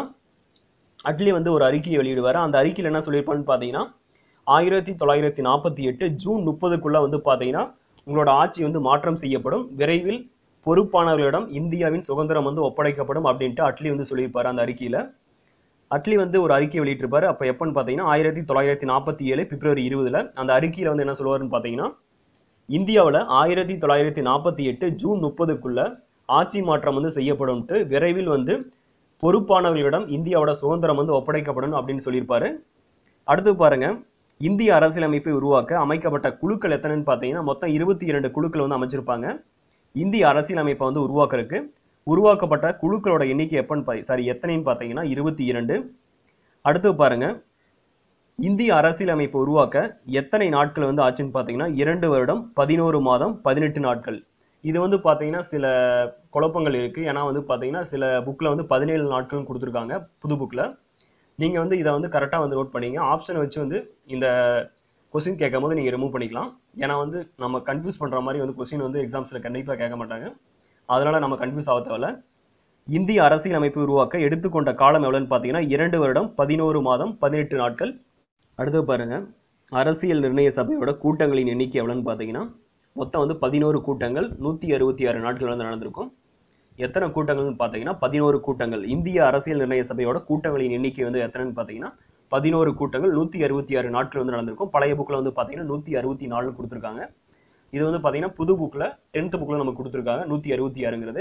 அட்லி வந்து ஒரு அறிக்கையை வெளியிடுவார் அந்த அறிக்கையில் என்ன சொல்லியிருப்பான்னு பார்த்தீங்கன்னா ஆயிரத்தி தொள்ளாயிரத்தி நாற்பத்தி எட்டு ஜூன் முப்பதுக்குள்ள வந்து பார்த்தீங்கன்னா உங்களோட ஆட்சி வந்து மாற்றம் செய்யப்படும் விரைவில் பொறுப்பானவர்களிடம் இந்தியாவின் சுதந்திரம் வந்து ஒப்படைக்கப்படும் அப்படின்ட்டு அட்லி வந்து சொல்லியிருப்பாரு அந்த அறிக்கையில அட்லி வந்து ஒரு அறிக்கை வெளியிட்டிருப்பாரு அப்போ எப்பன்னு பார்த்தீங்கன்னா ஆயிரத்தி தொள்ளாயிரத்தி நாற்பத்தி ஏழு பிப்ரவரி இருபதுல அந்த அறிக்கையில வந்து என்ன சொல்லுவாருன்னு பார்த்தீங்கன்னா இந்தியாவில் ஆயிரத்தி தொள்ளாயிரத்தி நாற்பத்தி எட்டு ஜூன் முப்பதுக்குள்ள ஆட்சி மாற்றம் வந்து செய்யப்படும்ட்டு விரைவில் வந்து பொறுப்பானவர்களிடம் இந்தியாவோட சுதந்திரம் வந்து ஒப்படைக்கப்படும் அப்படின்னு சொல்லியிருப்பாரு அடுத்து பாருங்க இந்திய அரசியலமைப்பை உருவாக்க அமைக்கப்பட்ட குழுக்கள் எத்தனைன்னு பார்த்தீங்கன்னா மொத்தம் இருபத்தி இரண்டு குழுக்கள் வந்து அமைச்சிருப்பாங்க இந்திய அரசியலமைப்பை வந்து உருவாக்குறதுக்கு உருவாக்கப்பட்ட குழுக்களோட எண்ணிக்கை எப்பன்னு சாரி எத்தனைன்னு பார்த்தீங்கன்னா இருபத்தி இரண்டு அடுத்து பாருங்க இந்திய அரசியலமைப்பை உருவாக்க எத்தனை நாட்கள் வந்து ஆச்சுன்னு பார்த்தீங்கன்னா இரண்டு வருடம் பதினோரு மாதம் பதினெட்டு நாட்கள் இது வந்து பார்த்தீங்கன்னா சில குழப்பங்கள் இருக்கு ஏன்னா வந்து பார்த்தீங்கன்னா சில புக்கில் வந்து பதினேழு நாட்கள் கொடுத்துருக்காங்க புது புக்கில் நீங்கள் வந்து இதை வந்து கரெக்டாக வந்து நோட் பண்ணீங்க ஆப்ஷனை வச்சு வந்து இந்த கொஸ்டின் கேட்கும் போது நீங்கள் ரிமூவ் பண்ணிக்கலாம் ஏன்னா வந்து நம்ம கன்ஃபியூஸ் பண்ணுற மாதிரி வந்து கொஸ்டின் வந்து எக்ஸாம்ஸில் கண்டிப்பாக கேட்க மாட்டாங்க அதனால நம்ம கன்ஃபியூஸ் ஆக தேவையில்ல இந்திய அரசியலமைப்பு உருவாக்க எடுத்துக்கொண்ட காலம் எவ்வளோன்னு பார்த்தீங்கன்னா இரண்டு வருடம் பதினோரு மாதம் பதினெட்டு நாட்கள் அடுத்து பாருங்க அரசியல் நிர்ணய சபையோட கூட்டங்களின் எண்ணிக்கை எவ்வளோன்னு பார்த்தீங்கன்னா மொத்தம் வந்து பதினோரு கூட்டங்கள் நூற்றி அறுபத்தி ஆறு நாட்கள் வந்து நடந்திருக்கும் எத்தனை கூட்டங்கள்னு பார்த்தீங்கன்னா பதினோரு கூட்டங்கள் இந்திய அரசியல் நிர்ணய சபையோட கூட்டங்களின் எண்ணிக்கை வந்து எத்தனைன்னு பார்த்தீங்கன்னா பதினோரு கூட்டங்கள் நூற்றி அறுபத்தி ஆறு நாட்கள் வந்து நடந்திருக்கும் பழைய புக்கில் வந்து பார்த்தீங்கன்னா நூற்றி அறுபத்தி நாலு கொடுத்துருக்காங்க இது வந்து பார்த்தீங்கன்னா புது புக்கில் டென்த்து புக்கில் நமக்கு கொடுத்துருக்காங்க நூற்றி அறுபத்தி ஆறுங்கிறது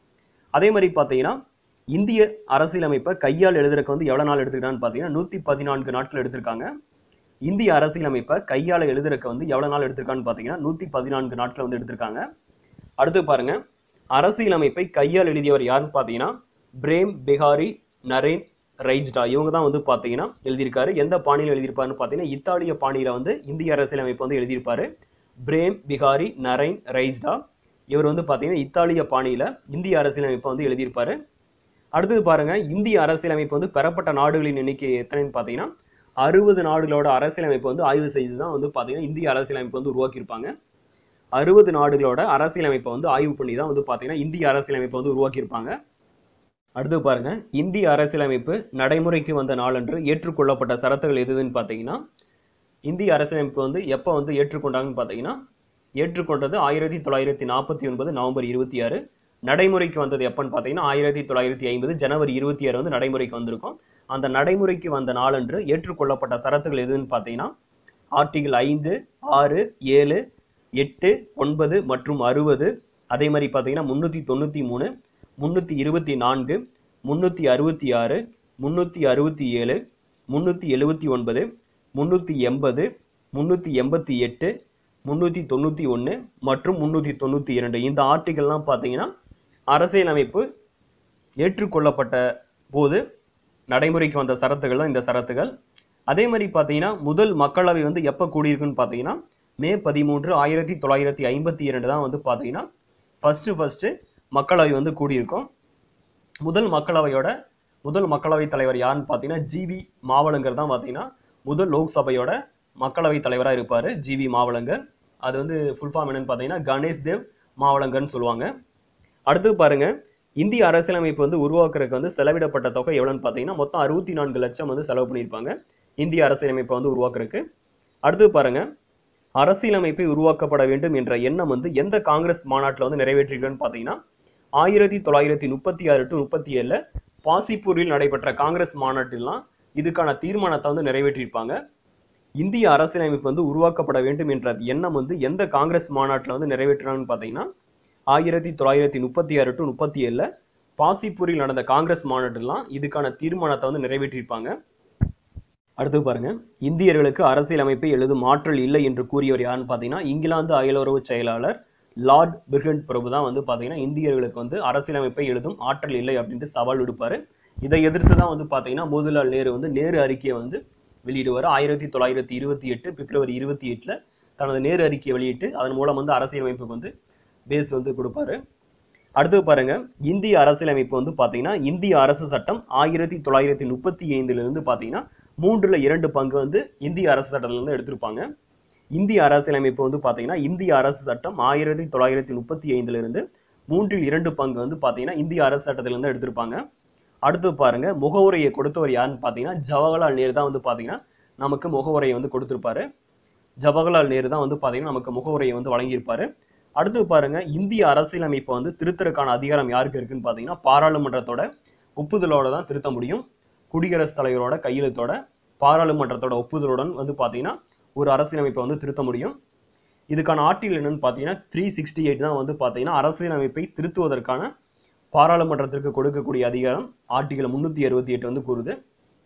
அதே மாதிரி பார்த்தீங்கன்னா இந்திய அரசியலமைப்பை கையால் எழுதுறதுக்கு வந்து எவ்வளோ நாள் எடுத்துக்கிட்டான்னு பார்த்தீங்கன்னா நூற்றி பதினான்கு நாட்கள் எடுத்திருக்காங்க இந்திய அரசியலமைப்பை கையால் எழுதுறதுக்கு வந்து எவ்வளோ நாள் எடுத்திருக்கான்னு பார்த்தீங்கன்னா நூற்றி பதினான்கு நாட்கள் வந்து எடுத்திருக்காங்க அடுத்து பாருங்க அரசியலமைப்பை கையால் எழுதியவர் யாருன்னு பார்த்தீங்கன்னா பிரேம் பிகாரி நரேன் ரைஜ்டா இவங்க தான் வந்து பார்த்தீங்கன்னா எழுதியிருக்காரு எந்த பாணியில் எழுதியிருப்பாருன்னு பார்த்தீங்கன்னா இத்தாலிய பாணியில வந்து இந்திய அரசியலமைப்பு வந்து எழுதியிருப்பாரு பிரேம் பிகாரி நரைன் ரைஜ்டா இவர் வந்து பார்த்தீங்கன்னா இத்தாலிய பாணியில இந்திய அரசியலமைப்பை வந்து எழுதியிருப்பாரு அடுத்தது பாருங்க இந்திய அரசியலமைப்பு வந்து பெறப்பட்ட நாடுகளின் எண்ணிக்கை எத்தனைன்னு பார்த்தீங்கன்னா அறுபது நாடுகளோட அரசியலமைப்பு வந்து ஆய்வு செய்து தான் வந்து பார்த்தீங்கன்னா இந்திய அரசியலமைப்பு வந்து உருவாக்கியிருப்பாங்க அறுபது நாடுகளோட அரசியலமைப்பை வந்து ஆய்வு பண்ணி தான் வந்து பார்த்தீங்கன்னா இந்திய அரசியலமைப்பை வந்து உருவாக்கியிருப்பாங்க அடுத்து பாருங்க இந்திய அரசியலமைப்பு நடைமுறைக்கு வந்த நாளன்று ஏற்றுக்கொள்ளப்பட்ட சரத்துகள் எதுன்னு பார்த்தீங்கன்னா இந்திய அரசியலமைப்பு வந்து எப்போ வந்து ஏற்றுக்கொண்டாங்கன்னு பார்த்தீங்கன்னா ஏற்றுக்கொண்டது ஆயிரத்தி தொள்ளாயிரத்தி நாற்பத்தி ஒன்பது நவம்பர் இருபத்தி ஆறு நடைமுறைக்கு வந்தது எப்பன்னு பார்த்தீங்கன்னா ஆயிரத்தி தொள்ளாயிரத்தி ஐம்பது ஜனவரி இருபத்தி ஆறு வந்து நடைமுறைக்கு வந்திருக்கும் அந்த நடைமுறைக்கு வந்த நாளன்று ஏற்றுக்கொள்ளப்பட்ட சரத்துகள் எதுன்னு பார்த்தீங்கன்னா ஆர்டிகிள் ஐந்து ஆறு ஏழு எட்டு ஒன்பது மற்றும் அறுபது அதே மாதிரி பார்த்தீங்கன்னா முந்நூற்றி தொண்ணூற்றி மூணு முந்நூற்றி இருபத்தி நான்கு முந்நூற்றி அறுபத்தி ஆறு முந்நூற்றி அறுபத்தி ஏழு முந்நூற்றி எழுபத்தி ஒன்பது முந்நூற்றி எண்பது முந்நூற்றி எண்பத்தி எட்டு முன்னூற்றி தொண்ணூற்றி ஒன்று மற்றும் முன்னூற்றி தொண்ணூற்றி இரண்டு இந்த ஆர்டிகல்லாம் பார்த்தீங்கன்னா அரசியலமைப்பு ஏற்றுக்கொள்ளப்பட்ட போது நடைமுறைக்கு வந்த சரத்துகள் தான் இந்த சரத்துகள் அதே மாதிரி பார்த்தீங்கன்னா முதல் மக்களவை வந்து எப்போ கூடியிருக்குன்னு பார்த்தீங்கன்னா மே பதிமூன்று ஆயிரத்தி தொள்ளாயிரத்தி ஐம்பத்தி இரண்டு தான் வந்து பார்த்தீங்கன்னா ஃபஸ்ட்டு ஃபஸ்ட்டு மக்களவை வந்து கூடியிருக்கும் முதல் மக்களவையோட முதல் மக்களவை தலைவர் யாருன்னு பார்த்தீங்கன்னா ஜிவி மாவளங்கர் தான் பார்த்தீங்கன்னா முதல் லோக்சபையோட மக்களவை தலைவராக இருப்பார் ஜிவி மாவளங்கர் அது வந்து ஃபுல் ஃபார்ம் என்னன்னு பார்த்தீங்கன்னா கணேஷ் தேவ் மாவளங்கர்னு சொல்லுவாங்க அடுத்து பாருங்க இந்திய அரசியலமைப்பு வந்து உருவாக்குறதுக்கு வந்து செலவிடப்பட்ட தொகை எவ்வளோன்னு பார்த்தீங்கன்னா மொத்தம் அறுபத்தி நான்கு லட்சம் வந்து செலவு பண்ணியிருப்பாங்க இந்திய அரசியலமைப்பை வந்து உருவாக்குறதுக்கு அடுத்து பாருங்க அரசியலமைப்பை உருவாக்கப்பட வேண்டும் என்ற எண்ணம் வந்து எந்த காங்கிரஸ் மாநாட்டில் வந்து நிறைவேற்றிருக்குன்னு பார்த்தீங்கன்னா ஆயிரத்தி தொள்ளாயிரத்தி முப்பத்தி ஆறு டு முப்பத்தி ஏழில் பாசிப்பூரில் நடைபெற்ற காங்கிரஸ் மாநாட்டிலாம் இதுக்கான தீர்மானத்தை வந்து நிறைவேற்றியிருப்பாங்க இந்திய அரசியலமைப்பு வந்து உருவாக்கப்பட வேண்டும் என்ற எண்ணம் வந்து எந்த காங்கிரஸ் மாநாட்டில் வந்து நிறைவேற்றினாங்கன்னு பார்த்தீங்கன்னா ஆயிரத்தி தொள்ளாயிரத்தி முப்பத்தி ஆறு டு முப்பத்தி ஏழில் பாசிப்பூரில் நடந்த காங்கிரஸ் மாநாட்டிலாம் இதுக்கான தீர்மானத்தை வந்து நிறைவேற்றியிருப்பாங்க அடுத்து பாருங்க இந்தியர்களுக்கு அரசியலமைப்பை எழுதும் ஆற்றல் இல்லை என்று கூறியவர் யாருன்னு பார்த்தீங்கன்னா இங்கிலாந்து அயலுறவு செயலாளர் லார்ட் பிர்கண்ட் பிரபு தான் வந்து பார்த்தீங்கன்னா இந்தியர்களுக்கு வந்து அரசியலமைப்பை எழுதும் ஆற்றல் இல்லை அப்படின்ட்டு சவால் விடுப்பாரு இதை எதிர்த்து தான் வந்து பார்த்தீங்கன்னா மோதிலால் நேரு வந்து நேரு அறிக்கையை வந்து வெளியிடுவார் ஆயிரத்தி தொள்ளாயிரத்தி இருபத்தி எட்டு பிப்ரவரி இருபத்தி எட்டில் தனது நேரு அறிக்கையை வெளியிட்டு அதன் மூலம் வந்து அரசியலமைப்புக்கு வந்து பேஸ் வந்து கொடுப்பாரு அடுத்து பாருங்க இந்திய அரசியலமைப்பு வந்து பார்த்தீங்கன்னா இந்திய அரசு சட்டம் ஆயிரத்தி தொள்ளாயிரத்தி முப்பத்தி ஐந்துலேருந்து பார்த்தீங்கன்னா மூன்றுல இரண்டு பங்கு வந்து இந்திய அரசு சட்டத்திலிருந்து எடுத்திருப்பாங்க இந்திய அரசியலமைப்பு வந்து பார்த்தீங்கன்னா இந்திய அரசு சட்டம் ஆயிரத்தி தொள்ளாயிரத்தி முப்பத்தி ஐந்துலேருந்து மூன்றில் இரண்டு பங்கு வந்து பார்த்தீங்கன்னா இந்திய அரசு சட்டத்திலிருந்து எடுத்திருப்பாங்க அடுத்து பாருங்க முகவுரையை கொடுத்தவர் யாருன்னு பார்த்தீங்கன்னா ஜவஹர்லால் நேரு தான் வந்து பார்த்தீங்கன்னா நமக்கு முகவுரையை வந்து கொடுத்திருப்பாரு ஜவஹர்லால் நேரு தான் வந்து பார்த்தீங்கன்னா நமக்கு முகவுரையை வந்து வழங்கியிருப்பாரு அடுத்து பாருங்க இந்திய அரசியலமைப்பை வந்து திருத்தறதுக்கான அதிகாரம் யாருக்கு இருக்குன்னு பார்த்தீங்கன்னா பாராளுமன்றத்தோட ஒப்புதலோட தான் திருத்த முடியும் குடியரசுத் தலைவரோட கையெழுத்தோட பாராளுமன்றத்தோட ஒப்புதலுடன் வந்து பார்த்தீங்கன்னா ஒரு அரசியலமைப்பை வந்து திருத்த முடியும் இதுக்கான ஆர்டிகல் என்னன்னு பார்த்தீங்கன்னா த்ரீ சிக்ஸ்டி எயிட் தான் வந்து பார்த்தீங்கன்னா அரசியலமைப்பை திருத்துவதற்கான பாராளுமன்றத்திற்கு கொடுக்கக்கூடிய அதிகாரம் ஆர்டிகல் முன்னூற்றி அறுபத்தி எட்டு வந்து கூறுது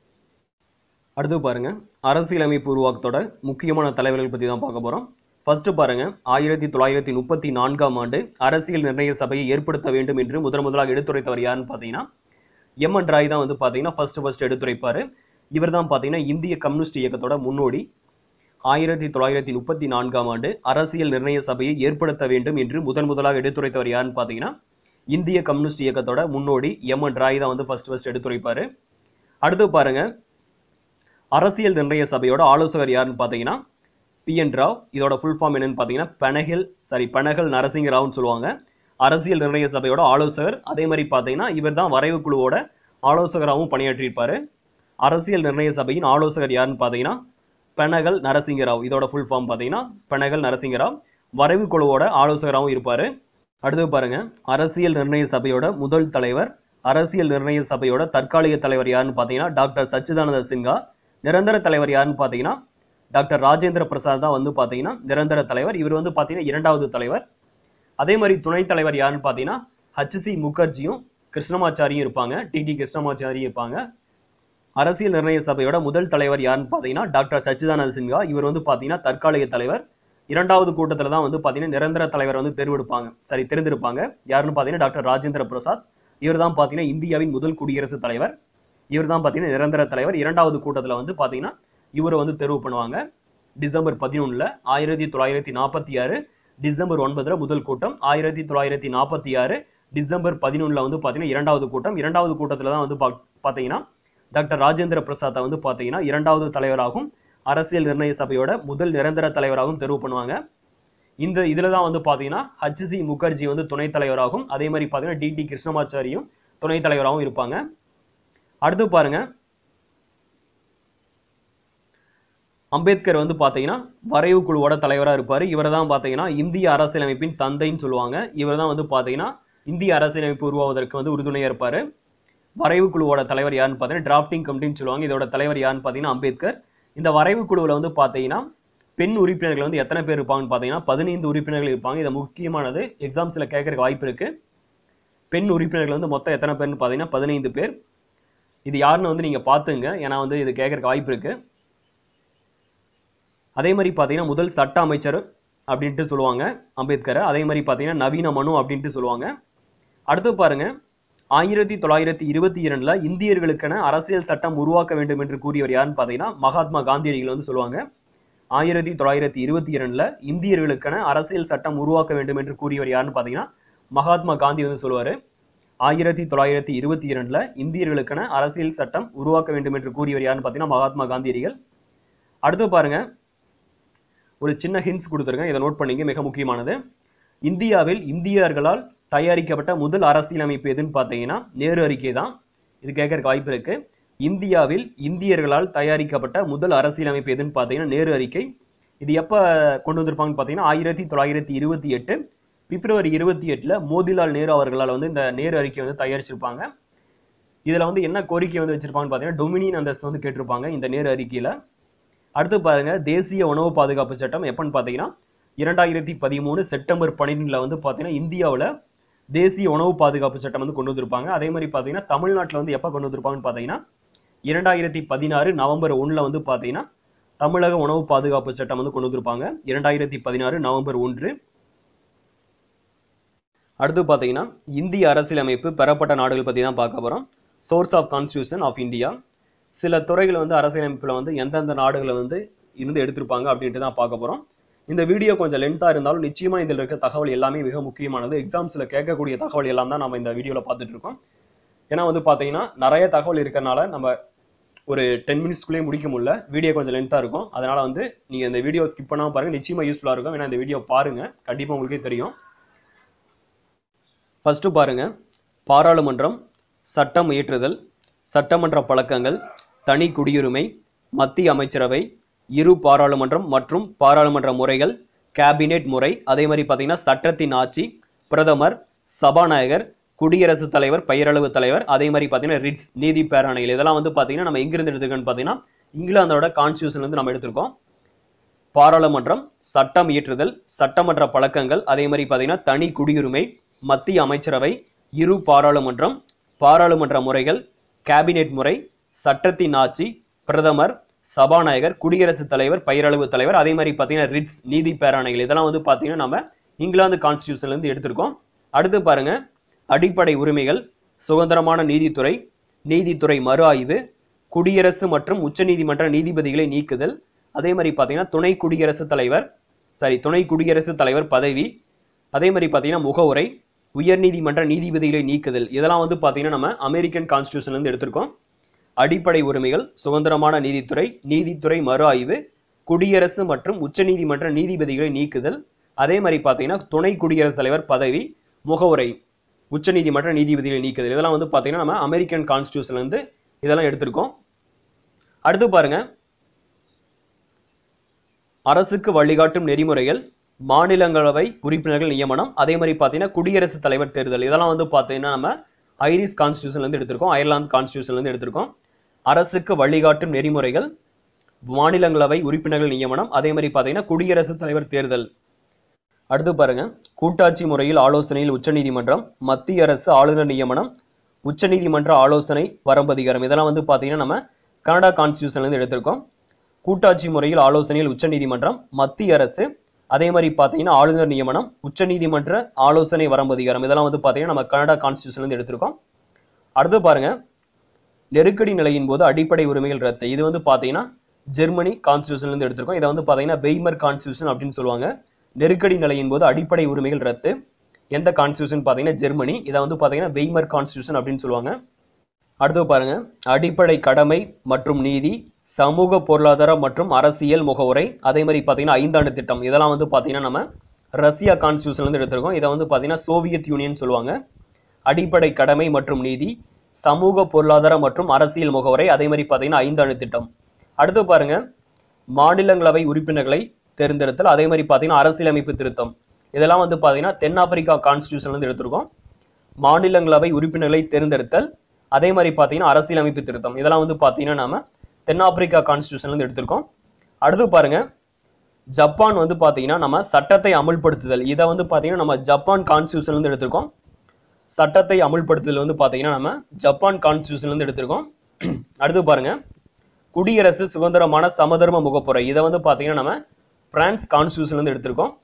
அடுத்து பாருங்க அரசியலமைப்பு உருவாக்கத்தோட முக்கியமான தலைவர்கள் பற்றி தான் பார்க்க போகிறோம் ஃபர்ஸ்ட் பாருங்க ஆயிரத்தி தொள்ளாயிரத்தி முப்பத்தி நான்காம் ஆண்டு அரசியல் நிர்ணய சபையை ஏற்படுத்த வேண்டும் என்று முதன் முதலாக எடுத்துரைத்தவர் யாருன்னு பார்த்தீங்கன்னா எம் என் ராய் தான் வந்து பார்த்தீங்கன்னா ஃபர்ஸ்ட் ஃபர்ஸ்ட் எடுத்துரைப்பாரு இவர் தான் பார்த்தீங்கன்னா இந்திய கம்யூனிஸ்ட் இயக்கத்தோட முன்னோடி ஆயிரத்தி தொள்ளாயிரத்தி முப்பத்தி நான்காம் ஆண்டு அரசியல் நிர்ணய சபையை ஏற்படுத்த வேண்டும் என்று முதன் முதலாக எடுத்துரைத்தவர் யாருன்னு பார்த்தீங்கன்னா இந்திய கம்யூனிஸ்ட் இயக்கத்தோட முன்னோடி எம் என் ராய் தான் வந்து ஃபர்ஸ்ட் ஃபர்ஸ்ட் எடுத்துரைப்பாரு அடுத்து பாருங்க அரசியல் நிர்ணய சபையோட ஆலோசகர் யாருன்னு பார்த்தீங்கன்னா பி என் ராவ் இதோட ஃபுல் ஃபார்ம் என்னன்னு பார்த்தீங்கன்னா பெனகல் சாரி பெனகல் நரசிங்க ராவ்னு சொல்லுவாங்க அரசியல் நிர்ணய சபையோட ஆலோசகர் அதே மாதிரி பார்த்தீங்கன்னா இவர் தான் வரைவு குழுவோட ஆலோசகராகவும் பணியாற்றியிருப்பாரு அரசியல் நிர்ணய சபையின் ஆலோசகர் யாருன்னு பார்த்தீங்கன்னா பெனகல் நரசிங்கராவ் இதோட ஃபுல் ஃபார்ம் பார்த்தீங்கன்னா பெனகல் நரசிங்கராவ் வரைவு குழுவோட ஆலோசகராகவும் இருப்பார் அடுத்து பாருங்க அரசியல் நிர்ணய சபையோட முதல் தலைவர் அரசியல் நிர்ணய சபையோட தற்காலிக தலைவர் யாருன்னு பார்த்தீங்கன்னா டாக்டர் சச்சிதானந்த சின்ஹா நிரந்தர தலைவர் யாருன்னு பார்த்தீங்கன்னா டாக்டர் ராஜேந்திர பிரசாத் தான் வந்து பார்த்தீங்கன்னா நிரந்தர தலைவர் இவர் வந்து பார்த்தீங்கன்னா இரண்டாவது தலைவர் அதே மாதிரி துணைத் தலைவர் யாருன்னு பார்த்தீங்கன்னா ஹச்சி முகர்ஜியும் கிருஷ்ணமாச்சாரியும் இருப்பாங்க டிடி கிருஷ்ணமாச்சாரியும் இருப்பாங்க அரசியல் நிர்ணய சபையோட முதல் தலைவர் யாருன்னு பார்த்தீங்கன்னா டாக்டர் சச்சிதானந்த சின்ஹா இவர் வந்து பார்த்தீங்கன்னா தற்காலிக தலைவர் இரண்டாவது கூட்டத்தில் தான் வந்து பார்த்தீங்கன்னா நிரந்தர தலைவர் வந்து தேர்வெடுப்பாங்க சரி தெரிந்திருப்பாங்க யாருன்னு பார்த்தீங்கன்னா டாக்டர் ராஜேந்திர பிரசாத் இவர் தான் பார்த்தீங்கன்னா இந்தியாவின் முதல் குடியரசுத் தலைவர் இவர் தான் பார்த்தீங்கன்னா நிரந்தர தலைவர் இரண்டாவது கூட்டத்தில் வந்து பார்த்தீங்கன்னா இவரை வந்து தேர்வு பண்ணுவாங்க டிசம்பர் பதினொன்றில் ஆயிரத்தி தொள்ளாயிரத்தி நாற்பத்தி ஆறு டிசம்பர் ஒன்பதில் முதல் கூட்டம் ஆயிரத்தி தொள்ளாயிரத்தி நாற்பத்தி ஆறு டிசம்பர் பதினொன்றில் வந்து பார்த்தீங்கன்னா இரண்டாவது கூட்டம் இரண்டாவது கூட்டத்தில் தான் வந்து பா பார்த்தீங்கன்னா டாக்டர் ராஜேந்திர பிரசாத்தை வந்து பார்த்தீங்கன்னா இரண்டாவது தலைவராகவும் அரசியல் நிர்ணய சபையோட முதல் நிரந்தர தலைவராகவும் தேர்வு பண்ணுவாங்க இந்த இதில் தான் வந்து பார்த்தீங்கன்னா ஹச்சி முகர்ஜி வந்து துணைத் தலைவராகவும் அதே மாதிரி பார்த்தீங்கன்னா டிடி கிருஷ்ணமாச்சாரியும் துணைத் தலைவராகவும் இருப்பாங்க அடுத்து பாருங்க அம்பேத்கர் வந்து பார்த்தீங்கன்னா வரைவு குழுவோட தலைவராக இருப்பார் இவர் தான் பார்த்தீங்கன்னா இந்திய அரசியலமைப்பின் தந்தைன்னு சொல்லுவாங்க இவர் தான் வந்து பார்த்தீங்கன்னா இந்திய அரசியலமைப்பு உருவாவதற்கு வந்து உறுதுணையாக இருப்பார் வரைவு குழுவோட தலைவர் யாருன்னு பார்த்தீங்கன்னா டிராஃப்டிங் கமிட்டின்னு சொல்லுவாங்க இதோட தலைவர் யாருன்னு பார்த்தீங்கன்னா அம்பேத்கர் இந்த வரைவு குழுவில் வந்து பார்த்தீங்கன்னா பெண் உறுப்பினர்கள் வந்து எத்தனை பேர் இருப்பாங்கன்னு பார்த்தீங்கன்னா பதினைந்து உறுப்பினர்கள் இருப்பாங்க இது முக்கியமானது எக்ஸாம்ஸில் கேட்கறதுக்கு வாய்ப்பு இருக்கு பெண் உறுப்பினர்கள் வந்து மொத்தம் எத்தனை பேர்னு பார்த்தீங்கன்னா பதினைந்து பேர் இது யாருன்னு வந்து நீங்கள் பார்த்துங்க ஏன்னா வந்து இது கேட்கறதுக்கு வாய்ப்பு இருக்கு அதே மாதிரி பார்த்தீங்கன்னா முதல் சட்ட அமைச்சர் அப்படின்ட்டு சொல்லுவாங்க அம்பேத்கரை அதே மாதிரி பார்த்தீங்கன்னா நவீன மனு அப்படின்ட்டு சொல்லுவாங்க அடுத்து பாருங்க ஆயிரத்தி தொள்ளாயிரத்தி இருபத்தி இரண்டுல இந்தியர்களுக்கென அரசியல் சட்டம் உருவாக்க வேண்டும் என்று கூறியவர் யாருன்னு பார்த்தீங்கன்னா மகாத்மா காந்தியடிகள் வந்து சொல்லுவாங்க ஆயிரத்தி தொள்ளாயிரத்தி இருபத்தி இரண்டுல இந்தியர்களுக்கென அரசியல் சட்டம் உருவாக்க வேண்டும் என்று கூறியவர் யாருன்னு பார்த்தீங்கன்னா மகாத்மா காந்தி வந்து சொல்லுவாரு ஆயிரத்தி தொள்ளாயிரத்தி இருபத்தி இரண்டுல இந்தியர்களுக்கென அரசியல் சட்டம் உருவாக்க வேண்டும் என்று கூறியவர் யாருன்னு பார்த்தீங்கன்னா மகாத்மா காந்தியடிகள் அடுத்து பாருங்க ஒரு சின்ன ஹின்ஸ் கொடுத்துருக்கேன் இதை நோட் பண்ணிங்க மிக முக்கியமானது இந்தியாவில் இந்தியர்களால் தயாரிக்கப்பட்ட முதல் அரசியலமைப்பு எதுன்னு பார்த்தீங்கன்னா நேரு அறிக்கை தான் இது கேட்கறதுக்கு வாய்ப்பு இருக்கு இந்தியாவில் இந்தியர்களால் தயாரிக்கப்பட்ட முதல் அரசியலமைப்பு எதுன்னு பார்த்தீங்கன்னா நேரு அறிக்கை இது எப்போ கொண்டு வந்திருப்பாங்கன்னு பார்த்தீங்கன்னா ஆயிரத்தி தொள்ளாயிரத்தி இருபத்தி எட்டு பிப்ரவரி இருபத்தி எட்டில் மோதிலால் நேரு அவர்களால் வந்து இந்த நேரு அறிக்கை வந்து தயாரிச்சிருப்பாங்க இதில் வந்து என்ன கோரிக்கை வந்து வச்சிருப்பாங்கன்னு பார்த்தீங்கன்னா டொமினியன் அந்தஸ்து வந்து கேட்டிருப்பாங்க இந்த நேரு அறிக்கையில் அடுத்து பாருங்க தேசிய உணவு பாதுகாப்பு சட்டம் எப்பன்னு பார்த்தீங்கன்னா இரண்டாயிரத்தி பதிமூணு செப்டம்பர் பன்னிரெண்டில் வந்து பார்த்தீங்கன்னா இந்தியாவில் தேசிய உணவு பாதுகாப்பு சட்டம் வந்து கொண்டு வந்திருப்பாங்க அதே மாதிரி பார்த்தீங்கன்னா தமிழ்நாட்டில் வந்து எப்போ கொண்டு வந்திருப்பாங்கன்னு பார்த்தீங்கன்னா இரண்டாயிரத்தி பதினாறு நவம்பர் ஒன்றில் வந்து பார்த்தீங்கன்னா தமிழக உணவு பாதுகாப்பு சட்டம் வந்து கொண்டு வந்திருப்பாங்க இரண்டாயிரத்தி பதினாறு நவம்பர் ஒன்று அடுத்து பார்த்தீங்கன்னா இந்திய அரசியலமைப்பு பெறப்பட்ட நாடுகள் பற்றி தான் பார்க்க போகிறோம் source of constitution of India சில துறைகள் வந்து அரசியலமைப்பில் வந்து எந்தெந்த நாடுகளை வந்து இருந்து எடுத்திருப்பாங்க அப்படின்ட்டு தான் பார்க்க போகிறோம் இந்த வீடியோ கொஞ்சம் லென்த்தாக இருந்தாலும் நிச்சயமாக இதில் இருக்க தகவல் எல்லாமே மிக முக்கியமானது எக்ஸாம்ஸில் கேட்கக்கூடிய தகவல் எல்லாம் தான் நம்ம இந்த வீடியோவில் பார்த்துட்டு இருக்கோம் ஏன்னா வந்து பார்த்தீங்கன்னா நிறைய தகவல் இருக்கறனால நம்ம ஒரு டென் மினிட்ஸ்க்குள்ளேயே முடிக்க முடியல வீடியோ கொஞ்சம் லென்த்தாக இருக்கும் அதனால் வந்து நீங்கள் இந்த வீடியோ ஸ்கிப் பண்ணாமல் பாருங்கள் நிச்சயமாக யூஸ்ஃபுல்லாக இருக்கும் ஏன்னா இந்த வீடியோ பாருங்கள் கண்டிப்பாக உங்களுக்கே தெரியும் ஃபஸ்ட்டு பாருங்க பாராளுமன்றம் சட்டம் இயற்றுதல் சட்டமன்ற பழக்கங்கள் தனி குடியுரிமை மத்திய அமைச்சரவை இரு பாராளுமன்றம் மற்றும் பாராளுமன்ற முறைகள் கேபினெட் முறை அதே மாதிரி பார்த்தீங்கன்னா சட்டத்தின் ஆட்சி பிரதமர் சபாநாயகர் குடியரசுத் தலைவர் பெயரளவு தலைவர் அதே மாதிரி பார்த்தீங்கன்னா ரிட்ஸ் நீதி பேராணைகள் இதெல்லாம் வந்து பார்த்தீங்கன்னா நம்ம எங்கிருந்து எடுத்துக்கோன்னு பார்த்தீங்கன்னா இங்கிலாந்தோட கான்ஸ்டியூஷன் வந்து நம்ம எடுத்திருக்கோம் பாராளுமன்றம் சட்டம் இயற்றுதல் சட்டமன்ற பழக்கங்கள் அதே மாதிரி பார்த்தீங்கன்னா தனி குடியுரிமை மத்திய அமைச்சரவை இரு பாராளுமன்றம் பாராளுமன்ற முறைகள் கேபினெட் முறை சட்டத்தின் ஆட்சி பிரதமர் சபாநாயகர் குடியரசுத் தலைவர் பெயரளவு தலைவர் அதே மாதிரி பார்த்தீங்கன்னா ரிட்ஸ் நீதி பேராணைகள் இதெல்லாம் வந்து பார்த்தீங்கன்னா நம்ம இங்கிலாந்து கான்ஸ்டியூஷன்ல இருந்து எடுத்திருக்கோம் அடுத்து பாருங்க அடிப்படை உரிமைகள் சுதந்திரமான நீதித்துறை நீதித்துறை மறு ஆய்வு குடியரசு மற்றும் உச்சநீதிமன்ற நீதிபதிகளை நீக்குதல் அதே மாதிரி பார்த்தீங்கன்னா துணை குடியரசுத் தலைவர் சாரி துணை குடியரசுத் தலைவர் பதவி அதே மாதிரி பார்த்தீங்கன்னா முகவுரை உயர்நீதிமன்ற நீதிபதிகளை நீக்குதல் இதெல்லாம் வந்து பார்த்தீங்கன்னா நம்ம அமெரிக்கன் கான்ஸ்டியூஷன்ல இருந்து எடுத்திருக்கோம் அடிப்படை உரிமைகள் சுதந்திரமான நீதித்துறை நீதித்துறை மறு ஆய்வு குடியரசு மற்றும் உச்சநீதிமன்ற நீதிபதிகளை நீக்குதல் அதே மாதிரி பார்த்தீங்கன்னா துணை குடியரசுத் தலைவர் பதவி முகவுரை உச்சநீதிமன்ற நீதிபதிகளை நீக்குதல் இதெல்லாம் வந்து பார்த்தீங்கன்னா நம்ம அமெரிக்கன் கான்ஸ்டியூஷன்ல இருந்து இதெல்லாம் எடுத்திருக்கோம் அடுத்து பாருங்க அரசுக்கு வழிகாட்டும் நெறிமுறைகள் மாநிலங்களவை உறுப்பினர்கள் நியமனம் அதே மாதிரி பார்த்தீங்கன்னா குடியரசுத் தலைவர் தேர்தல் இதெல்லாம் வந்து பார்த்தீங்கன்னா நம்ம ஐரிஸ் கான்ஸ்டியூஷன்ல இருந்து எடுத்திருக்கோம் அயர்லாந்து கான்ஸ்டியூஷன்ல இருந்து எடுத்திருக்கோம் அரசுக்கு வழிகாட்டும் நெறிமுறைகள் மாநிலங்களவை உறுப்பினர்கள் நியமனம் அதே மாதிரி பார்த்தீங்கன்னா குடியரசுத் தலைவர் தேர்தல் அடுத்து பாருங்க கூட்டாட்சி முறையில் ஆலோசனையில் உச்சநீதிமன்றம் மத்திய அரசு ஆளுநர் நியமனம் உச்சநீதிமன்ற ஆலோசனை வரம்பதிகாரம் இதெல்லாம் வந்து பார்த்தீங்கன்னா நம்ம கனடா கான்ஸ்டியூஷன்ல இருந்து எடுத்திருக்கோம் கூட்டாட்சி முறையில் ஆலோசனையில் உச்சநீதிமன்றம் மத்திய அரசு அதே மாதிரி பார்த்தீங்கன்னா ஆளுநர் நியமனம் உச்சநீதிமன்ற ஆலோசனை வரம்பதிகாரம் இதெல்லாம் வந்து பார்த்தீங்கன்னா நம்ம கனடா கான்ஸ்டியூஷன்ல இருந்து எடுத்திருக்கோம் அடுத்து பாருங்க நெருக்கடி நிலையின் போது அடிப்படை உரிமைகள் ரத்து இது வந்து பார்த்தீங்கன்னா ஜெர்மனி கான்ஸ்டியூஷன்ல இருந்து எடுத்திருக்கோம் இதை வந்து பார்த்தீங்கன்னா வெய்மர் கான்ஸ்டியூஷன் அப்படின்னு சொல்லுவாங்க நெருக்கடி நிலையின் போது அடிப்படை உரிமைகள் ரத்து எந்த கான்ஸ்டியூஷன் பார்த்தீங்கன்னா ஜெர்மனி இதை வந்து பார்த்தீங்கன்னா வெய்மர் கான்ஸ்டியூஷன் அப்படின்னு சொல்லுவாங்க அடுத்து பாருங்க அடிப்படை கடமை மற்றும் நீதி சமூக பொருளாதார மற்றும் அரசியல் முகவுரை அதே மாதிரி பார்த்தீங்கன்னா ஐந்தாண்டு திட்டம் இதெல்லாம் வந்து பார்த்தீங்கன்னா நம்ம ரஷ்யா கான்ஸ்டியூஷன்ல இருந்து எடுத்திருக்கோம் இதை வந்து பார்த்தீங்கன்னா சோவியத் யூனியன் சொல்லுவாங்க அடிப்படை கடமை மற்றும் நீதி சமூக பொருளாதார மற்றும் அரசியல் முகவரை அதே மாதிரி பார்த்தீங்கன்னா ஐந்தாண்டு திட்டம் அடுத்து பாருங்க மாநிலங்களவை உறுப்பினர்களை தேர்ந்தெடுத்தல் அதே மாதிரி பார்த்தீங்கன்னா அரசியலமைப்பு திருத்தம் இதெல்லாம் வந்து பார்த்தீங்கன்னா தென்னாப்பிரிக்கா கான்ஸ்டியூஷன்ல இருந்து எடுத்திருக்கோம் மாநிலங்களவை உறுப்பினர்களை தேர்ந்தெடுத்தல் அதே மாதிரி பார்த்தீங்கன்னா அரசியலமைப்பு திருத்தம் இதெல்லாம் வந்து பார்த்தீங்கன்னா நாம தென்னாப்பிரிக்கா கான்ஸ்டியூஷன்ல இருந்து எடுத்திருக்கோம் அடுத்து பாருங்க ஜப்பான் வந்து பார்த்தீங்கன்னா நம்ம சட்டத்தை அமுல்படுத்துதல் இதை வந்து பார்த்தீங்கன்னா நம்ம ஜப்பான் கான்ஸ்டியூஷன்ல இருந்து எடுத்திருக்கோம் சட்டத்தை அமுல்படுத்துதல் வந்து பார்த்தீங்கன்னா நம்ம ஜப்பான் கான்ஸ்டியூஷன்ல இருந்து எடுத்திருக்கோம் அடுத்து பாருங்க குடியரசு சுதந்திரமான சமதர்ம முகப்புரை இதை வந்து பார்த்தீங்கன்னா நம்ம பிரான்ஸ் கான்ஸ்டியூஷன்ல இருந்து எடுத்திருக்கோம்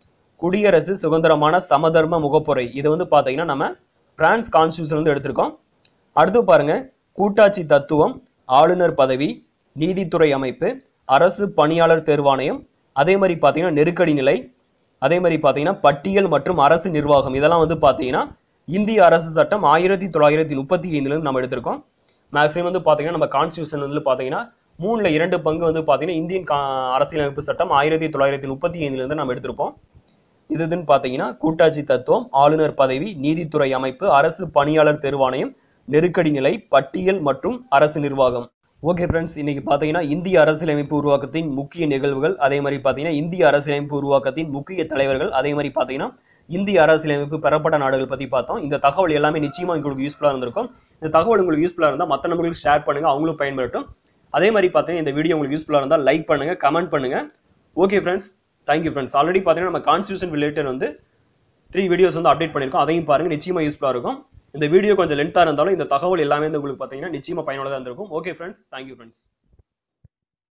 குடியரசு சுதந்திரமான சமதர்ம முகப்புரை இது வந்து பார்த்தீங்கன்னா நம்ம பிரான்ஸ் கான்ஸ்டியூஷன் வந்து எடுத்திருக்கோம் அடுத்து பாருங்க கூட்டாட்சி தத்துவம் ஆளுநர் பதவி நீதித்துறை அமைப்பு அரசு பணியாளர் தேர்வாணையம் அதே மாதிரி பார்த்தீங்கன்னா நெருக்கடி நிலை அதே மாதிரி பார்த்தீங்கன்னா பட்டியல் மற்றும் அரசு நிர்வாகம் இதெல்லாம் வந்து பார்த்தீங்கன்னா இந்திய அரசு சட்டம் ஆயிரத்தி தொள்ளாயிரத்தி முப்பத்தி ஐந்துலேருந்து நம்ம எடுத்திருக்கோம் மேக்ஸிமம் வந்து பார்த்தீங்கன்னா நம்ம கான்ஸ்டியூஷன் வந்து பார்த்தீங்கன்னா மூணுல இரண்டு பங்கு வந்து பார்த்தீங்கன்னா இந்தியன் கா- அரசியலமைப்பு சட்டம் ஆயிரத்தி தொள்ளாயிரத்தி முப்பத்தி ஐந்துலேருந்து நம்ம எடுத்திருப்போம் இது இதுன்னு பார்த்தீங்கன்னா கூட்டாட்சி தத்துவம் ஆளுநர் பதவி நீதித்துறை அமைப்பு அரசு பணியாளர் தேர்வாணையம் நெருக்கடி நிலை பட்டியல் மற்றும் அரசு நிர்வாகம் ஓகே ஃப்ரெண்ட்ஸ் இன்னைக்கு பார்த்தீங்கன்னா இந்திய அரசியலமைப்பு உருவாக்கத்தின் முக்கிய நிகழ்வுகள் அதே மாதிரி பார்த்தீங்கன்னா இந்திய அரசியலமைப்பு உருவாக்கத்தின் முக்கிய தலைவர்கள் அதே மாதிரி பார்த்தீங்கன்னா இந்திய அரசியலமைப்பு பெறப்பட்ட நாடுகள் பற்றி பார்த்தோம் இந்த தகவல் எல்லாமே நிச்சயமாக உங்களுக்கு யூஸ்ஃபுல்லாக இருந்திருக்கும் இந்த தகவல் உங்களுக்கு யூஸ்ஃபுல்லாக இருந்தால் மற்ற நபர்களுக்கு ஷேர் பண்ணுங்க அவங்களும் பயன்படட்டும் அதே மாதிரி பார்த்தீங்கன்னா இந்த வீடியோ உங்களுக்கு யூஸ்ஃபுல்லாக இருந்தால் லைக் பண்ணுங்க கமெண்ட் பண்ணுங்க okay friends thank you friends already பார்த்தீங்கன்னா நம்ம கான்ஸ்டியூஷன் ரிலேட்டட் வந்து த்ரீ வீடியோஸ் வந்து அப்டேட் பண்ணியிருக்கோம் அதையும் பாருங்க நிச்சயமாக யூஸ்ஃபுல்லாக இருக்கும் இந்த வீடியோ கொஞ்சம் லென்த்தாக இருந்தாலும் இந்த தகவல் எல்லாமே வந்து உங்களுக்கு பார்த்தீங்கன்னா நிச்சயமாக பயனுள்ளதாக இருந்திருக்கும் ஓகே ஃப்ரெண்ட்ஸ் தேங்க்யூ ஃப்ரெண்ட்ஸ்